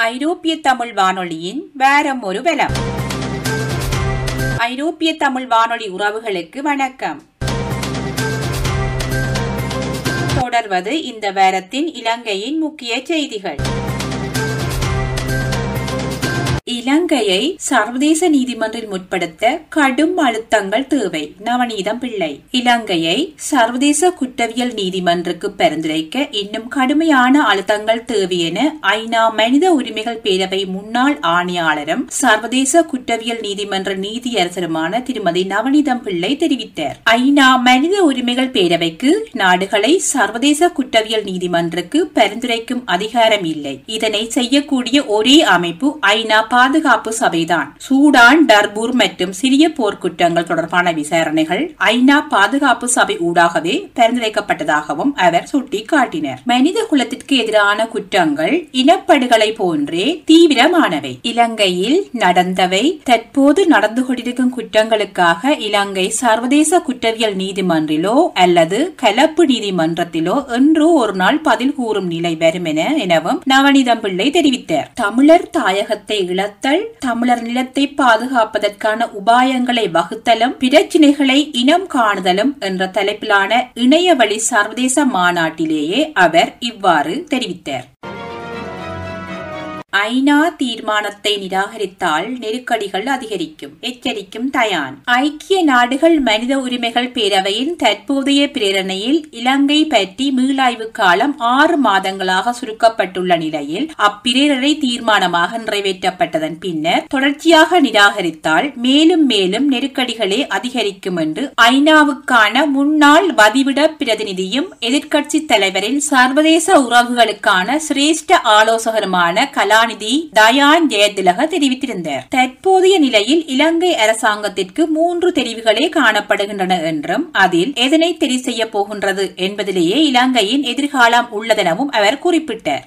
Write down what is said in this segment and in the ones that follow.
ஐரோப்பிய தமிழ் வானொலியின் வாரம் ஒரு வலம் ஐரோப்பிய தமிழ் வானொலி உறவுகளுக்கு வணக்கம் தொடர்வது இந்த வாரத்தின் இலங்கையின் முக்கிய செய்திகள் இலங்கையை சர்வதேச நீதிமன்றில் முற்படுத்த கடும் அழுத்தங்கள் தேவை நவநீதம் பிள்ளை இலங்கையை சர்வதேச குற்றவியல் நீதிமன்றுக்கு பரிந்துரைக்க இன்னும் கடுமையான அழுத்தங்கள் தேவை என ஐநா மனித உரிமைகள் பேரவை முன்னாள் ஆணையாளரும் சர்வதேச குற்றவியல் நீதிமன்ற நீதியரசருமான திருமதி நவநீதம் பிள்ளை தெரிவித்தார் ஐநா மனித உரிமைகள் பேரவைக்கு நாடுகளை சர்வதேச குற்றவியல் நீதிமன்றுக்கு பரிந்துரைக்கும் அதிகாரம் இல்லை இதனை செய்யக்கூடிய ஒரே அமைப்பு ஐநா பாதுகாப்பு சபைதான் சூடான் டர்பூர் மற்றும் சிறிய போர்க்குற்றங்கள் தொடர்பான விசாரணைகள் ஐநா பாதுகாப்பு சபை ஊடாகவே பரிந்துரைக்கப்பட்டதாகவும் அவர் சுட்டிக்காட்டினர் மனித குலத்திற்கு எதிரான குற்றங்கள் இனப்படுகொலை போன்றே தீவிரமானவை இலங்கையில் நடந்தவை தற்போது நடந்து கொண்டிருக்கும் குற்றங்களுக்காக இலங்கை சர்வதேச குற்றவியல் நீதிமன்றிலோ அல்லது கலப்பு நீதிமன்றத்திலோ என்றோ ஒரு நாள் பதில் கூறும் நிலை வரும் என எனவும் நவநீதம் பிள்ளை தெரிவித்தார் தமிழர் தாயகத்தை இழத்தல் தமிழர் நிலத்தை பாதுகாப்பதற்கான உபாயங்களை வகுத்தலும் பிரச்சினைகளை இனம் காணுதலும் என்ற தலைப்பிலான இணையவழி சர்வதேச மாநாட்டிலேயே அவர் இவ்வாறு தெரிவித்தார் ஐநா தீர்மானத்தை நிராகரித்தால் நெருக்கடிகள் அதிகரிக்கும் எச்சரிக்கும் தயான் ஐக்கிய நாடுகள் மனித உரிமைகள் பேரவையின் தற்போதைய பிரேரணையில் இலங்கை பற்றி மீளாய்வு காலம் ஆறு மாதங்களாக சுருக்கப்பட்டுள்ள நிலையில் அப்பிரேரணை தீர்மானமாக நிறைவேற்றப்பட்டதன் பின்னர் தொடர்ச்சியாக நிராகரித்தால் மேலும் மேலும் நெருக்கடிகளே அதிகரிக்கும் என்று ஐநாவுக்கான முன்னாள் வதிவிட பிரதிநிதியும் எதிர்க்கட்சி தலைவரின் சர்வதேச உறவுகளுக்கான சிரேஷ்ட ஆலோசகருமான கலா கலாநிதி தயான் ஜெயதிலக தெரிவித்திருந்தார் தற்போதைய நிலையில் இலங்கை அரசாங்கத்திற்கு மூன்று தெரிவுகளே காணப்படுகின்றன என்றும் அதில் எதனை தெரிவு செய்ய போகின்றது என்பதிலேயே இலங்கையின் எதிர்காலம் உள்ளதெனவும் அவர் குறிப்பிட்டார்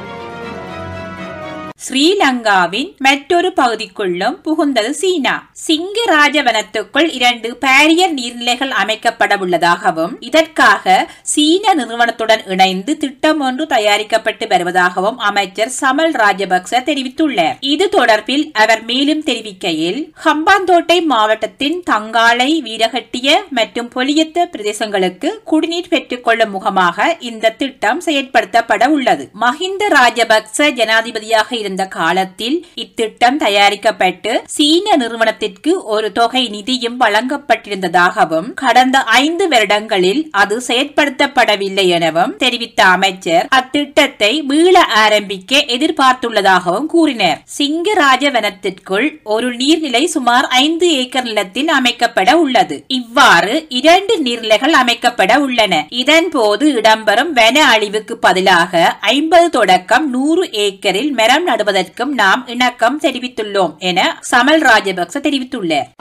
ஸ்ரீலங்காவின் மற்றொரு பகுதிக்குள்ளும் புகுந்தது சீனா சிங்கராஜ வனத்துக்குள் இரண்டு பேரியர் நீர்நிலைகள் அமைக்கப்பட உள்ளதாகவும் இதற்காக சீன நிறுவனத்துடன் இணைந்து திட்டம் ஒன்று தயாரிக்கப்பட்டு வருவதாகவும் அமைச்சர் சமல் ராஜபக்ச தெரிவித்துள்ளார் இது தொடர்பில் அவர் மேலும் தெரிவிக்கையில் ஹம்பாந்தோட்டை மாவட்டத்தின் தங்காலை வீரகட்டிய மற்றும் பொலியத்த பிரதேசங்களுக்கு குடிநீர் பெற்றுக்கொள்ளும் முகமாக இந்த திட்டம் செயற்படுத்தப்பட உள்ளது மஹிந்த ராஜபக்ச ஜனாதிபதியாக இருந்த காலத்தில் இத்திட்டம் தயாரிக்கப்பட்டு சீன நிறுவனத்திற்கு ஒரு தொகை நிதியும் வழங்கப்பட்டிருந்ததாகவும் கடந்த ஐந்து வருடங்களில் அது செயற்படுத்தப்படவில்லை எனவும் தெரிவித்த அமைச்சர் அத்திட்டத்தை மீள ஆரம்பிக்க எதிர்பார்த்துள்ளதாகவும் கூறினர் சிங்கராஜ வனத்திற்குள் ஒரு நீர்நிலை சுமார் ஐந்து ஏக்கர் நிலத்தில் அமைக்கப்பட உள்ளது இவ்வாறு இரண்டு நீர்நிலைகள் அமைக்கப்பட உள்ளன இதன் போது இடம்பெறும் வன அழிவுக்கு பதிலாக ஐம்பது தொடக்கம் நூறு ஏக்கரில் மரம் நடுவதற்கும் நாம் இணக்கம் தெரிவித்துள்ளோம் என சமல் ராஜபக்ச தெரிவித்துள்ளார்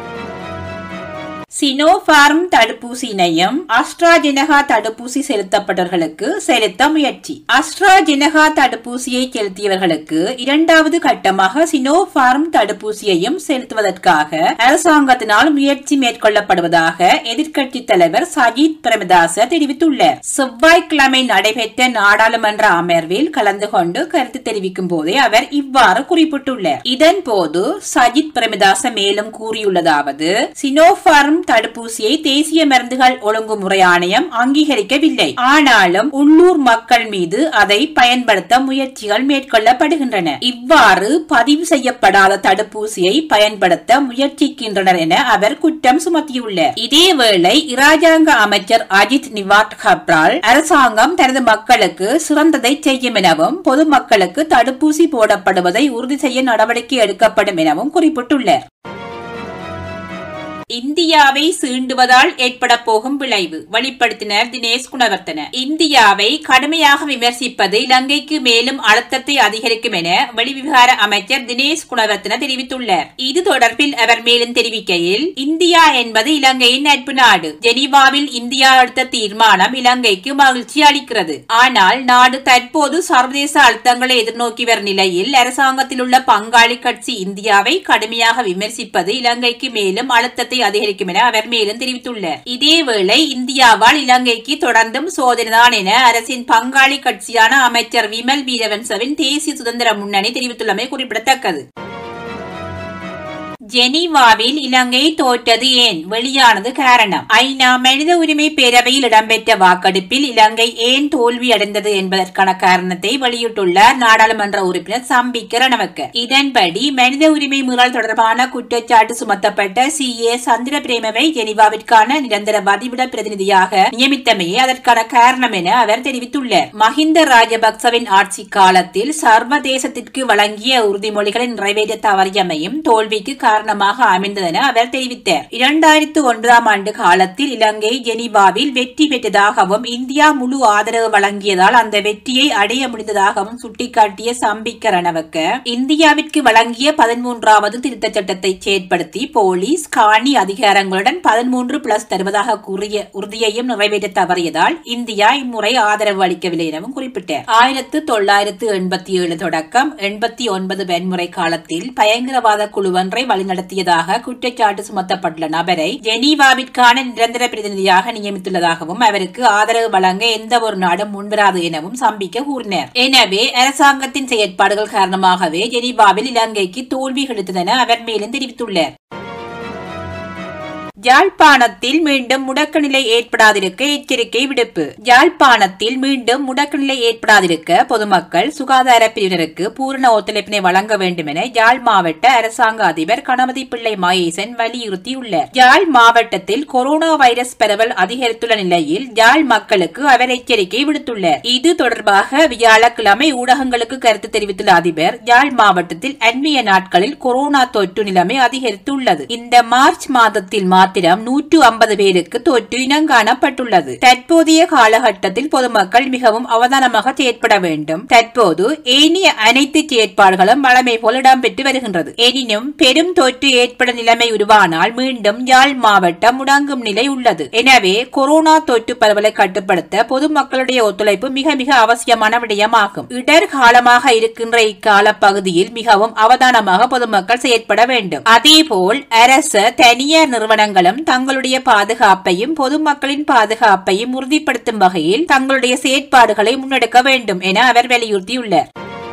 சினோபார்ம் தடுப்பூசியினையும் அஸ்ட்ராஜெனகா தடுப்பூசி செலுத்தப்பட்டவர்களுக்கு செலுத்த முயற்சி அஸ்ட்ராஜெனகா தடுப்பூசியை செலுத்தியவர்களுக்கு இரண்டாவது கட்டமாக சினோபார்ம் தடுப்பூசியையும் செலுத்துவதற்காக அரசாங்கத்தினால் முயற்சி மேற்கொள்ளப்படுவதாக எதிர்க்கட்சி தலைவர் சஜித் பிரேமதாச தெரிவித்துள்ளார் செவ்வாய்க்கிழமை நடைபெற்ற நாடாளுமன்ற அமர்வில் கலந்து கொண்டு கருத்து தெரிவிக்கும் போதே அவர் இவ்வாறு குறிப்பிட்டுள்ளார் இதன் போது சஜித் பிரேமதாச மேலும் கூறியுள்ளதாவது சினோபார்ம் தடுப்பூசியை தேசிய மருந்துகள் ஒழுங்குமுறை ஆணையம் அங்கீகரிக்கவில்லை ஆனாலும் உள்ளூர் மக்கள் மீது அதை பயன்படுத்த முயற்சிகள் மேற்கொள்ளப்படுகின்றன இவ்வாறு பதிவு செய்யப்படாத தடுப்பூசியை பயன்படுத்த முயற்சிக்கின்றனர் என அவர் குற்றம் சுமத்தியுள்ளார் இதேவேளை இராஜாங்க அமைச்சர் அஜித் நிவாட் கப்ரால் அரசாங்கம் தனது மக்களுக்கு சிறந்ததை செய்யும் எனவும் பொதுமக்களுக்கு தடுப்பூசி போடப்படுவதை உறுதி செய்ய நடவடிக்கை எடுக்கப்படும் எனவும் குறிப்பிட்டுள்ளார் இந்தியாவை சீண்டுவதால் ஏற்பட போகும் விளைவு வெளிப்படுத்தினர் தினேஷ் குணவர்த்தன இந்தியாவை கடுமையாக விமர்சிப்பது இலங்கைக்கு மேலும் அழுத்தத்தை அதிகரிக்கும் என வெளிவிவகார அமைச்சர் தினேஷ் குணவர்த்தன தெரிவித்துள்ளார் இது தொடர்பில் அவர் மேலும் தெரிவிக்கையில் இந்தியா என்பது இலங்கையின் நட்பு நாடு ஜெனீவாவில் இந்தியா எடுத்த தீர்மானம் இலங்கைக்கு மகிழ்ச்சி அளிக்கிறது ஆனால் நாடு தற்போது சர்வதேச அழுத்தங்களை எதிர்நோக்கி வரும் நிலையில் அரசாங்கத்தில் உள்ள பங்காளி கட்சி இந்தியாவை கடுமையாக விமர்சிப்பது இலங்கைக்கு மேலும் அழுத்தத்தை அழுத்தத்தை அதிகரிக்கும் என அவர் மேலும் தெரிவித்துள்ளார் இதேவேளை இந்தியாவால் இலங்கைக்கு தொடர்ந்தும் சோதனைதான் என அரசின் பங்காளி கட்சியான அமைச்சர் விமல் வீரவன்சவின் தேசிய சுதந்திர முன்னணி தெரிவித்துள்ளமை குறிப்பிடத்தக்கது ஜெனீவாவில் இலங்கை தோற்றது ஏன் வெளியானது காரணம் ஐநா மனித உரிமை பேரவையில் இடம்பெற்ற வாக்கெடுப்பில் இலங்கை ஏன் தோல்வி அடைந்தது என்பதற்கான காரணத்தை வெளியிட்டுள்ளார் நாடாளுமன்ற உறுப்பினர் சம்பிக்க ரணவக்க இதன்படி மனித உரிமை மீறல் தொடர்பான குற்றச்சாட்டு சுமத்தப்பட்ட சி ஏ சந்திர பிரேமவை ஜெனீவாவிற்கான நிரந்தர வதிவிட பிரதிநிதியாக நியமித்தமையே அதற்கான காரணம் என அவர் தெரிவித்துள்ளார் மஹிந்த ராஜபக்சவின் ஆட்சி காலத்தில் சர்வதேசத்திற்கு வழங்கிய உறுதிமொழிகளை நிறைவேற்ற தவறியமையும் தோல்விக்கு காரணமாக அமைந்ததென அவர் தெரிவித்தார் இரண்டாயிரத்து ஒன்பதாம் ஆண்டு காலத்தில் இலங்கை ஜெனீவாவில் வெற்றி பெற்றதாகவும் இந்தியா முழு ஆதரவு வழங்கியதால் அந்த வெற்றியை அடைய முடிந்ததாகவும் சுட்டிக்காட்டிய சம்பிக்க ரணவக்க இந்தியாவிற்கு வழங்கிய பதிமூன்றாவது திருத்தச் சட்டத்தை செயற்படுத்தி போலீஸ் காணி அதிகாரங்களுடன் பதிமூன்று பிளஸ் தருவதாக கூறிய உறுதியையும் நிறைவேற்ற தவறியதால் இந்தியா இம்முறை ஆதரவு அளிக்கவில்லை எனவும் குறிப்பிட்டார் ஆயிரத்து தொள்ளாயிரத்து எண்பத்தி ஏழு தொடக்கம் எண்பத்தி ஒன்பது வன்முறை காலத்தில் பயங்கரவாத குழுவொன்றை வழிநடத்தியதாக குற்றச்சாட்டு சுமத்தப்பட்டுள்ள நபரை ஜெனீவாவிற்கான நிரந்தர பிரதிநிதியாக நியமித்துள்ளதாகவும் அவருக்கு ஆதரவு வழங்க எந்த ஒரு நாடும் முன்வராது எனவும் சம்பிக்க கூறினார் எனவே அரசாங்கத்தின் செயற்பாடுகள் காரணமாகவே ஜெனீவாவில் இலங்கைக்கு தோல்வி கிடைத்ததென அவர் மேலும் தெரிவித்துள்ளார் யாழ்ப்பாணத்தில் மீண்டும் முடக்க நிலை ஏற்படாதிருக்க எச்சரிக்கை விடுப்பு யாழ்ப்பாணத்தில் மீண்டும் முடக்க நிலை ஏற்படாதிருக்க பொதுமக்கள் சுகாதார பிரிவினருக்கு பூரண ஒத்துழைப்பினை வழங்க வேண்டும் என யாழ் மாவட்ட அரசாங்க அதிபர் கணபதி பிள்ளை மகேசன் வலியுறுத்தியுள்ளார் யாழ் மாவட்டத்தில் கொரோனா வைரஸ் பரவல் அதிகரித்துள்ள நிலையில் யாழ் மக்களுக்கு அவர் எச்சரிக்கை விடுத்துள்ளார் இது தொடர்பாக வியாழக்கிழமை ஊடகங்களுக்கு கருத்து தெரிவித்துள்ள அதிபர் யாழ் மாவட்டத்தில் அண்மைய நாட்களில் கொரோனா தொற்று நிலைமை அதிகரித்துள்ளது இந்த மார்ச் மாதத்தில் மாத்திரம் நூற்று ஐம்பது பேருக்கு தொற்று இனம் காணப்பட்டுள்ளது தற்போதைய காலகட்டத்தில் பொதுமக்கள் மிகவும் அவதானமாக செயற்பட வேண்டும் தற்போது ஏனைய அனைத்து செயற்பாடுகளும் வளமை போல் இடம்பெற்று வருகின்றது எனினும் பெரும் தொற்று ஏற்பட நிலைமை உருவானால் மீண்டும் யாழ் மாவட்டம் முடங்கும் நிலை உள்ளது எனவே கொரோனா தொற்று பரவலை கட்டுப்படுத்த பொதுமக்களுடைய ஒத்துழைப்பு மிக மிக அவசியமான விடயமாகும் இடர் காலமாக இருக்கின்ற இக்கால பகுதியில் மிகவும் அவதானமாக பொதுமக்கள் செயற்பட வேண்டும் அதேபோல் அரசு தனியார் நிறுவனங்களும் தங்களுடைய பாதுகாப்பையும் பொதுமக்களின் பாதுகாப்பையும் உறுதிப்படுத்தும் வகையில் தங்களுடைய செயற்பாடுகளை முன்னெடுக்க வேண்டும் என அவர் வலியுறுத்தியுள்ளார்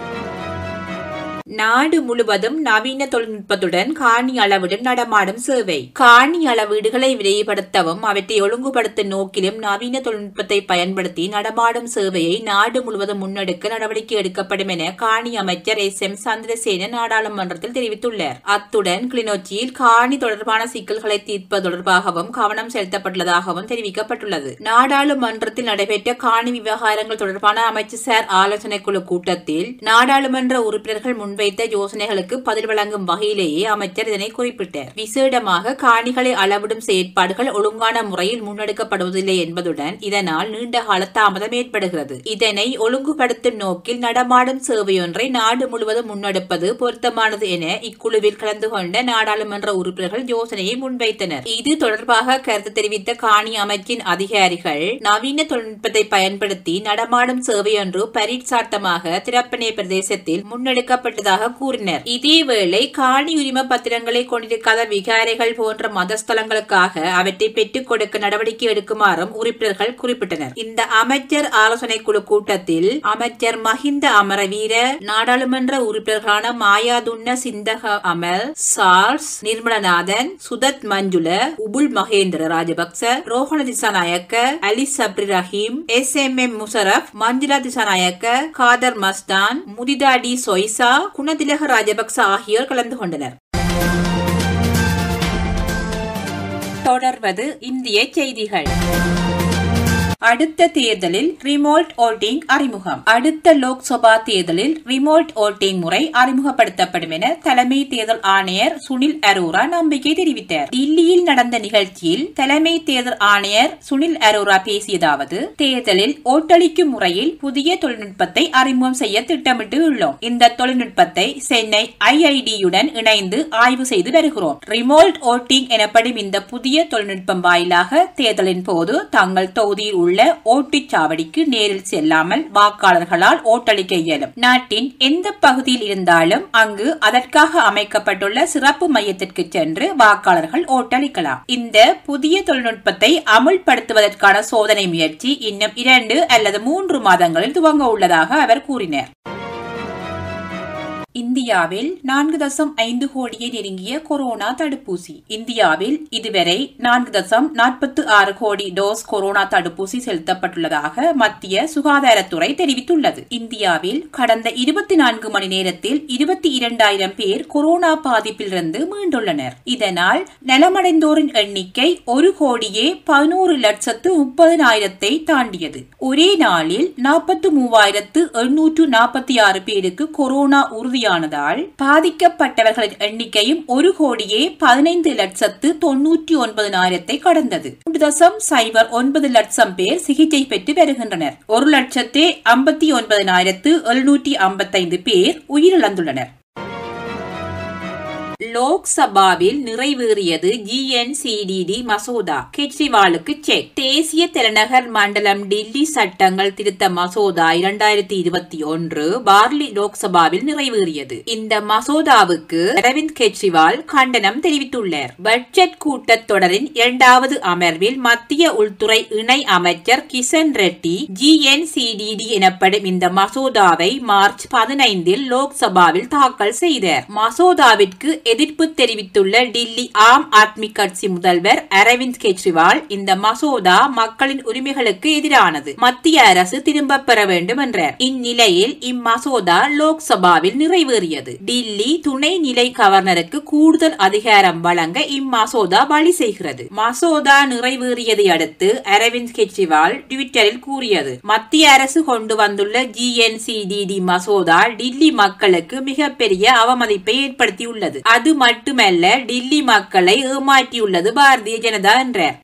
நாடு முழுவதும் நவீன தொழில்நுட்பத்துடன் காணி அளவிடும் நடமாடும் சேவை காணி அளவீடுகளை விரைவுபடுத்தவும் அவற்றை ஒழுங்குபடுத்தும் நோக்கிலும் நவீன தொழில்நுட்பத்தை பயன்படுத்தி நடமாடும் சேவையை நாடு முழுவதும் முன்னெடுக்க நடவடிக்கை எடுக்கப்படும் என காணி அமைச்சர் எஸ் எம் சந்திரசேன நாடாளுமன்றத்தில் தெரிவித்துள்ளார் அத்துடன் கிளிநொச்சியில் காணி தொடர்பான சிக்கல்களை தீர்ப்பது தொடர்பாகவும் கவனம் செலுத்தப்பட்டுள்ளதாகவும் தெரிவிக்கப்பட்டுள்ளது நாடாளுமன்றத்தில் நடைபெற்ற காணி விவகாரங்கள் தொடர்பான அமைச்சர் சார் ஆலோசனை குழு கூட்டத்தில் நாடாளுமன்ற உறுப்பினர்கள் முன்வைத்த யோசனைகளுக்கு பதில் வழங்கும் வகையிலேயே அமைச்சர் இதனை குறிப்பிட்டார் விசேடமாக காணிகளை அளவிடும் செயற்பாடுகள் ஒழுங்கான முறையில் முன்னெடுக்கப்படுவதில்லை என்பதுடன் இதனால் நீண்ட கால தாமதம் ஏற்படுகிறது இதனை ஒழுங்குபடுத்தும் நோக்கில் நடமாடும் சேவையொன்றை நாடு முழுவதும் முன்னெடுப்பது பொருத்தமானது என இக்குழுவில் கலந்து கொண்ட நாடாளுமன்ற உறுப்பினர்கள் யோசனையை முன்வைத்தனர் இது தொடர்பாக கருத்து தெரிவித்த காணி அமைச்சின் அதிகாரிகள் நவீன தொழில்நுட்பத்தை பயன்படுத்தி நடமாடும் சேவையொன்று பரீட்சார்த்தமாக திரப்பனே பிரதேசத்தில் முன்னெடுக்கப்பட்டதாக கூறினர் இதேவேளை காணி உரிம பத்திரங்களை கொண்டிருக்காத விகாரைகள் போன்ற மதஸ்தலங்களுக்காக அவற்றை பெற்றுக் கொடுக்க நடவடிக்கை எடுக்குமாறும் உறுப்பினர்கள் குறிப்பிட்டனர் இந்த அமைச்சர் ஆலோசனை குழு கூட்டத்தில் அமைச்சர் மஹிந்த அமரவீர நாடாளுமன்ற உறுப்பினர்களான Mayadunne Chinthaka Amal Charles Nirmalanathan Sudath Manjula Upul Mahendra Rajapaksa Rohana Dissanayake Ali Sabry Rahim S M M Musharraf Manjula Dissanayake Kader Masthan Muditha de Zoysa Gunathilaka Rajapaksa ஆகியோர் கலந்து கொண்டனர் தொடர்வது இந்திய செய்திகள் அடுத்த தேர்தலில் ரிமோட் ஓட்டிங் அறிமுகம் அடுத்த லோக்சபா தேர்தலில் ரிமோட் ஓட்டிங் முறை அறிமுகப்படுத்தப்படும் என தலைமை தேர்தல் ஆணையர் சுனில் அரோரா நம்பிக்கை தெரிவித்தார் டில்லியில் நடந்த நிகழ்ச்சியில் தலைமை தேர்தல் ஆணையர் சுனில் அரோரா பேசியதாவது தேர்தலில் ஓட்டளிக்கும் முறையில் புதிய தொழில்நுட்பத்தை அறிமுகம் செய்ய திட்டமிட்டு உள்ளோம் இந்த தொழில்நுட்பத்தை சென்னை ஐஐடியுடன் இணைந்து ஆய்வு செய்து வருகிறோம் ரிமோட் ஓட்டிங் எனப்படும் இந்த புதிய தொழில்நுட்பம் வாயிலாக தேர்தலின் போது தங்கள் தொகுதியில் உள்ள உள்ள ஓட்டுச்சாவடிக்கு நேரில் செல்லாமல் வாக்காளர்களால் ஓட்டளிக்க இயலும் நாட்டின் எந்த பகுதியில் இருந்தாலும் அங்கு அதற்காக அமைக்கப்பட்டுள்ள சிறப்பு மையத்திற்கு சென்று வாக்காளர்கள் ஓட்டளிக்கலாம் இந்த புதிய தொழில்நுட்பத்தை அமுல்படுத்துவதற்கான சோதனை முயற்சி இன்னும் இரண்டு அல்லது மூன்று மாதங்களில் துவங்க உள்ளதாக அவர் கூறினார் இந்தியாவில் நான்கு தசம் ஐந்து கோடியை நெருங்கிய கொரோனா தடுப்பூசி இந்தியாவில் இதுவரை நான்கு தசம் நாற்பத்தி ஆறு கோடி டோஸ் கொரோனா தடுப்பூசி செலுத்தப்பட்டுள்ளதாக மத்திய சுகாதாரத்துறை தெரிவித்துள்ளது இந்தியாவில் கடந்த இருபத்தி நான்கு மணி நேரத்தில் இருபத்தி இரண்டாயிரம் பேர் கொரோனா பாதிப்பிலிருந்து மீண்டுள்ளனர் இதனால் நலமடைந்தோரின் எண்ணிக்கை ஒரு கோடியே பதினோரு லட்சத்து முப்பதினாயிரத்தை தாண்டியது ஒரே நாளில் நாற்பத்தி மூவாயிரத்து எண்ணூற்று நாற்பத்தி ஆறு பேருக்கு கொரோனா உறுதி உறுதியானதால் பாதிக்கப்பட்டவர்களின் எண்ணிக்கையும் ஒரு கோடியே பதினைந்து லட்சத்து தொன்னூற்றி ஒன்பதினாயிரத்தை கடந்தது மூன்று தசம் சைபர் ஒன்பது லட்சம் பேர் சிகிச்சை பெற்று வருகின்றனர் ஒரு லட்சத்தே ஐம்பத்தி ஒன்பதினாயிரத்து எழுநூற்றி ஐம்பத்தைந்து பேர் உயிரிழந்துள்ளனர் லோக்சபாவில் நிறைவேறியது ஜிஎன்சிடிடி மசோதா கெஜ்ரிவாலுக்கு செக் தேசிய தலைநகர் மண்டலம் டில்லி சட்டங்கள் திருத்த மசோதா இரண்டாயிரத்தி இருபத்தி ஒன்று பார்லி லோக்சபாவில் நிறைவேறியது இந்த மசோதாவுக்கு அரவிந்த் கெஜ்ரிவால் கண்டனம் தெரிவித்துள்ளார் பட்ஜெட் கூட்டத்தொடரின் இரண்டாவது அமர்வில் மத்திய உள்துறை இணை அமைச்சர் கிஷன் ரெட்டி ஜிஎன்சிடிடி எனப்படும் இந்த மசோதாவை மார்ச் பதினைந்தில் லோக்சபாவில் தாக்கல் செய்தார் மசோதாவிற்கு எதிர்ப்பு தெரிவித்துள்ள டில்லி ஆம் ஆத்மி கட்சி முதல்வர் அரவிந்த் கெஜ்ரிவால் இந்த மசோதா மக்களின் உரிமைகளுக்கு எதிரானது மத்திய அரசு திரும்ப பெற வேண்டும் என்றார் இந்நிலையில் இம்மசோதா லோக்சபாவில் நிறைவேறியது டில்லி துணை நிலை கவர்னருக்கு கூடுதல் அதிகாரம் வழங்க இம்மசோதா வழி செய்கிறது மசோதா நிறைவேறியதை அடுத்து அரவிந்த் கெஜ்ரிவால் ட்விட்டரில் கூறியது மத்திய அரசு கொண்டு வந்துள்ள ஜிஎன்சிடிடி மசோதா டில்லி மக்களுக்கு மிகப்பெரிய அவமதிப்பை ஏற்படுத்தியுள்ளது அது மட்டுமல்ல டில்லி மக்களை ஏமாற்றியுள்ளது பாரதிய ஜனதா என்றார்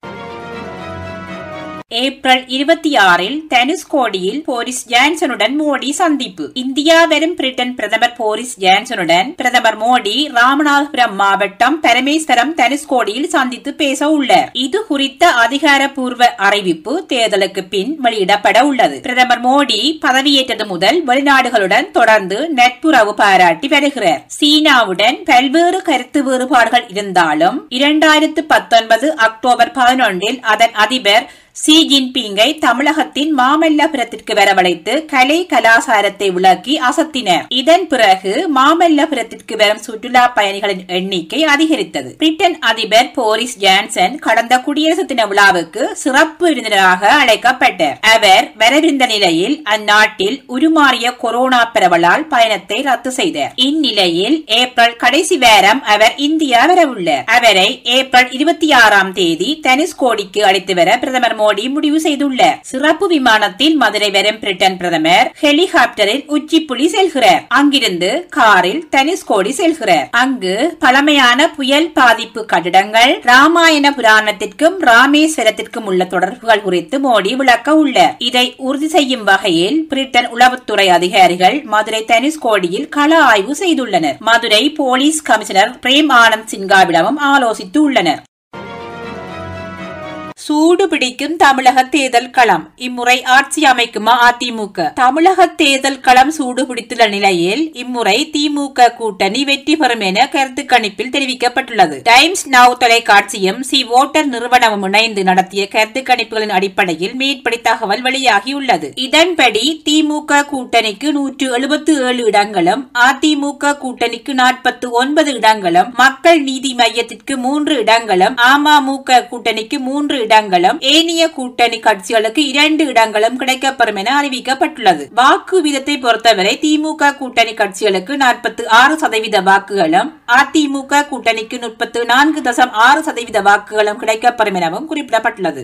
ஏப்ரல் இருபத்தி ஆறில் தனுஷ்கோடியில் போரிஸ் ஜான்சனுடன் மோடி சந்திப்பு இந்தியா வரும் பிரிட்டன் பிரதமர் போரிஸ் ஜான்சனுடன் பிரதமர் மோடி ராமநாதபுரம் மாவட்டம் பரமேஸ்வரம் தனுஷ்கோடியில் சந்தித்து பேச உள்ளார் இது குறித்த அதிகாரப்பூர்வ அறிவிப்பு தேர்தலுக்கு பின் வெளியிடப்பட உள்ளது பிரதமர் மோடி பதவியேற்றது முதல் வெளிநாடுகளுடன் தொடர்ந்து நட்புறவு பாராட்டி வருகிறார் சீனாவுடன் பல்வேறு கருத்து வேறுபாடுகள் இருந்தாலும் இரண்டாயிரத்து பத்தொன்பது அக்டோபர் பதினொன்றில் அதன் அதிபர் சி ஜின்பிங்கை தமிழகத்தின் மாமல்லபுரத்திற்கு வரவழைத்து கலை கலாசாரத்தை விளக்கி அசத்தினர் இதன் பிறகு மாமல்லபுரத்திற்கு வரும் சுற்றுலா பயணிகளின் எண்ணிக்கை அதிகரித்தது பிரிட்டன் அதிபர் போரிஸ் ஜான்சன் கடந்த குடியரசு தின விழாவுக்கு சிறப்பு விருந்தினராக அழைக்கப்பட்டார் அவர் வரவிருந்த நிலையில் அந்நாட்டில் உருமாறிய கொரோனா பரவலால் பயணத்தை ரத்து செய்தார் இந்நிலையில் ஏப்ரல் கடைசி வாரம் அவர் இந்தியா வரவுள்ளார் அவரை ஏப்ரல் இருபத்தி ஆறாம் தேதி தனுஷ்கோடிக்கு அழைத்து வர பிரதமர் மோடி முடிவு செய்துள்ளார் சிறப்பு விமானத்தில் மதுரை வரும் பிரிட்டன் பிரதமர் ஹெலிகாப்டரில் உச்சிப்புலி செல்கிறார் அங்கிருந்து காரில் தனுஷ்கோடி செல்கிறார் அங்கு பழமையான புயல் பாதிப்பு கட்டிடங்கள் ராமாயண புராணத்திற்கும் ராமேஸ்வரத்திற்கும் உள்ள தொடர்புகள் குறித்து மோடி விளக்க உள்ளார் இதை உறுதி செய்யும் வகையில் பிரிட்டன் உளவுத்துறை அதிகாரிகள் மதுரை தனுஷ்கோடியில் கள ஆய்வு செய்துள்ளனர் மதுரை போலீஸ் கமிஷனர் பிரேம் ஆனந்த் சின்காவிடமும் ஆலோசித்து உள்ளனர் சூடு பிடிக்கும் தமிழக தேர்தல் களம் இம்முறை ஆட்சி அமைக்குமா அதிமுக தமிழக தேர்தல் களம் சூடு பிடித்துள்ள நிலையில் இம்முறை திமுக கூட்டணி வெற்றி பெறும் என கருத்து கணிப்பில் தெரிவிக்கப்பட்டுள்ளது டைம்ஸ் நவ் தொலைக்காட்சியும் சி ஓட்டர் நிறுவனமும் இணைந்து நடத்திய கருத்து கணிப்புகளின் அடிப்படையில் மேற்படி தகவல் வெளியாகியுள்ளது இதன்படி திமுக கூட்டணிக்கு நூற்று எழுபத்து ஏழு இடங்களும் அதிமுக கூட்டணிக்கு நாற்பத்து ஒன்பது இடங்களும் மக்கள் நீதி மையத்திற்கு மூன்று இடங்களும் அமமுக கூட்டணிக்கு மூன்று இடங்களும் ஏனைய கூட்டணி கட்சிகளுக்கு இரண்டு இடங்களும் கிடைக்கப்பெறும் என அறிவிக்கப்பட்டுள்ளது வாக்கு வீதத்தை பொறுத்தவரை திமுக கூட்டணி கட்சிகளுக்கு நாற்பத்தி ஆறு சதவீத வாக்குகளும் அதிமுக கூட்டணிக்கு முப்பத்து நான்கு தசம் ஆறு சதவீத வாக்குகளும் கிடைக்கப்பெறும் எனவும் குறிப்பிடப்பட்டுள்ளது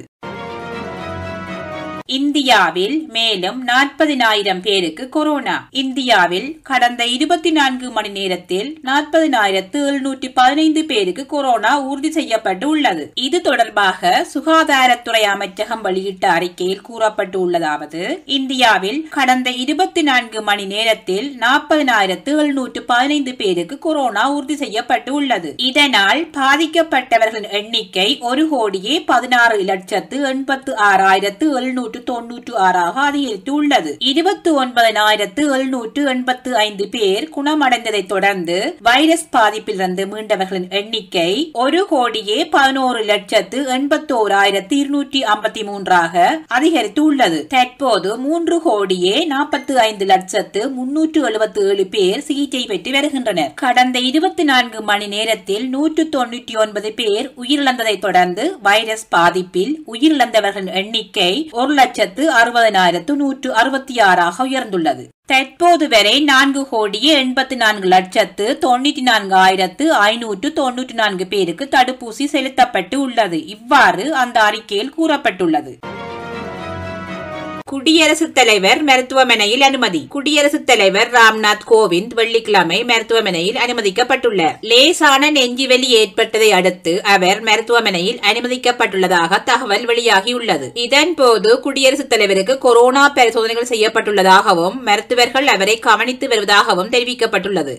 இந்தியாவில் மேலும் நாற்பதினாயிரம் பேருக்கு கொரோனா இந்தியாவில் கடந்த இருபத்தி நான்கு மணி நேரத்தில் நாற்பதினாயிரத்து எழுநூற்றி பதினைந்து பேருக்கு கொரோனா உறுதி செய்யப்பட்டு உள்ளது இது தொடர்பாக சுகாதாரத்துறை அமைச்சகம் வெளியிட்ட அறிக்கையில் கூறப்பட்டு உள்ளதாவது இந்தியாவில் கடந்த இருபத்தி நான்கு மணி நேரத்தில் நாற்பதினாயிரத்து எழுநூற்று பதினைந்து பேருக்கு கொரோனா உறுதி செய்யப்பட்டு உள்ளது இதனால் பாதிக்கப்பட்டவர்களின் எண்ணிக்கை ஒரு கோடியே பதினாறு லட்சத்து எண்பத்து ஆறாயிரத்து எழுநூற்று அறுநூற்று தொன்னூற்று ஆறாக அதிகரித்து உள்ளது இருபத்தி ஒன்பதனாயிரத்து எழுநூற்று எண்பத்து ஐந்து பேர் குணமடைந்ததை தொடர்ந்து வைரஸ் பாதிப்பிலிருந்து மீண்டவர்களின் எண்ணிக்கை ஒரு கோடியே பதினோரு லட்சத்து எண்பத்தோராயிரத்து இருநூற்றி ஐம்பத்தி மூன்றாக அதிகரித்து உள்ளது தற்போது மூன்று கோடியே நாற்பத்தி ஐந்து லட்சத்து முன்னூற்று எழுபத்தி ஏழு பேர் சிகிச்சை பெற்று வருகின்றனர் கடந்த இருபத்தி நான்கு மணி நேரத்தில் நூற்று தொன்னூற்றி ஒன்பது பேர் உயிரிழந்ததை தொடர்ந்து வைரஸ் பாதிப்பில் உயிரிழந்தவர்களின் எண்ணிக்கை ஒரு லட்சத்து அறுபதனாயிரத்து நூற்று அறுபத்தி ஆறாக உயர்ந்துள்ளது தற்போது வரை நான்கு கோடியே எண்பத்தி நான்கு லட்சத்து தொண்ணூற்றி நான்கு ஆயிரத்து ஐநூற்று தொன்னூற்றி நான்கு பேருக்கு தடுப்பூசி செலுத்தப்பட்டு உள்ளது இவ்வாறு அந்த அறிக்கையில் கூறப்பட்டுள்ளது குடியரசுத் தலைவர் மருத்துவமனையில் அனுமதி குடியரசுத் தலைவர் ராம்நாத் கோவிந்த் வெள்ளிக்கிழமை மருத்துவமனையில் அனுமதிக்கப்பட்டுள்ளார் லேசான நெஞ்சுவலி ஏற்பட்டதை அடுத்து அவர் மருத்துவமனையில் அனுமதிக்கப்பட்டுள்ளதாக தகவல் வெளியாகியுள்ளது இதன்போது குடியரசுத் தலைவருக்கு கொரோனா பரிசோதனைகள் செய்யப்பட்டுள்ளதாகவும் மருத்துவர்கள் அவரை கவனித்து வருவதாகவும் தெரிவிக்கப்பட்டுள்ளது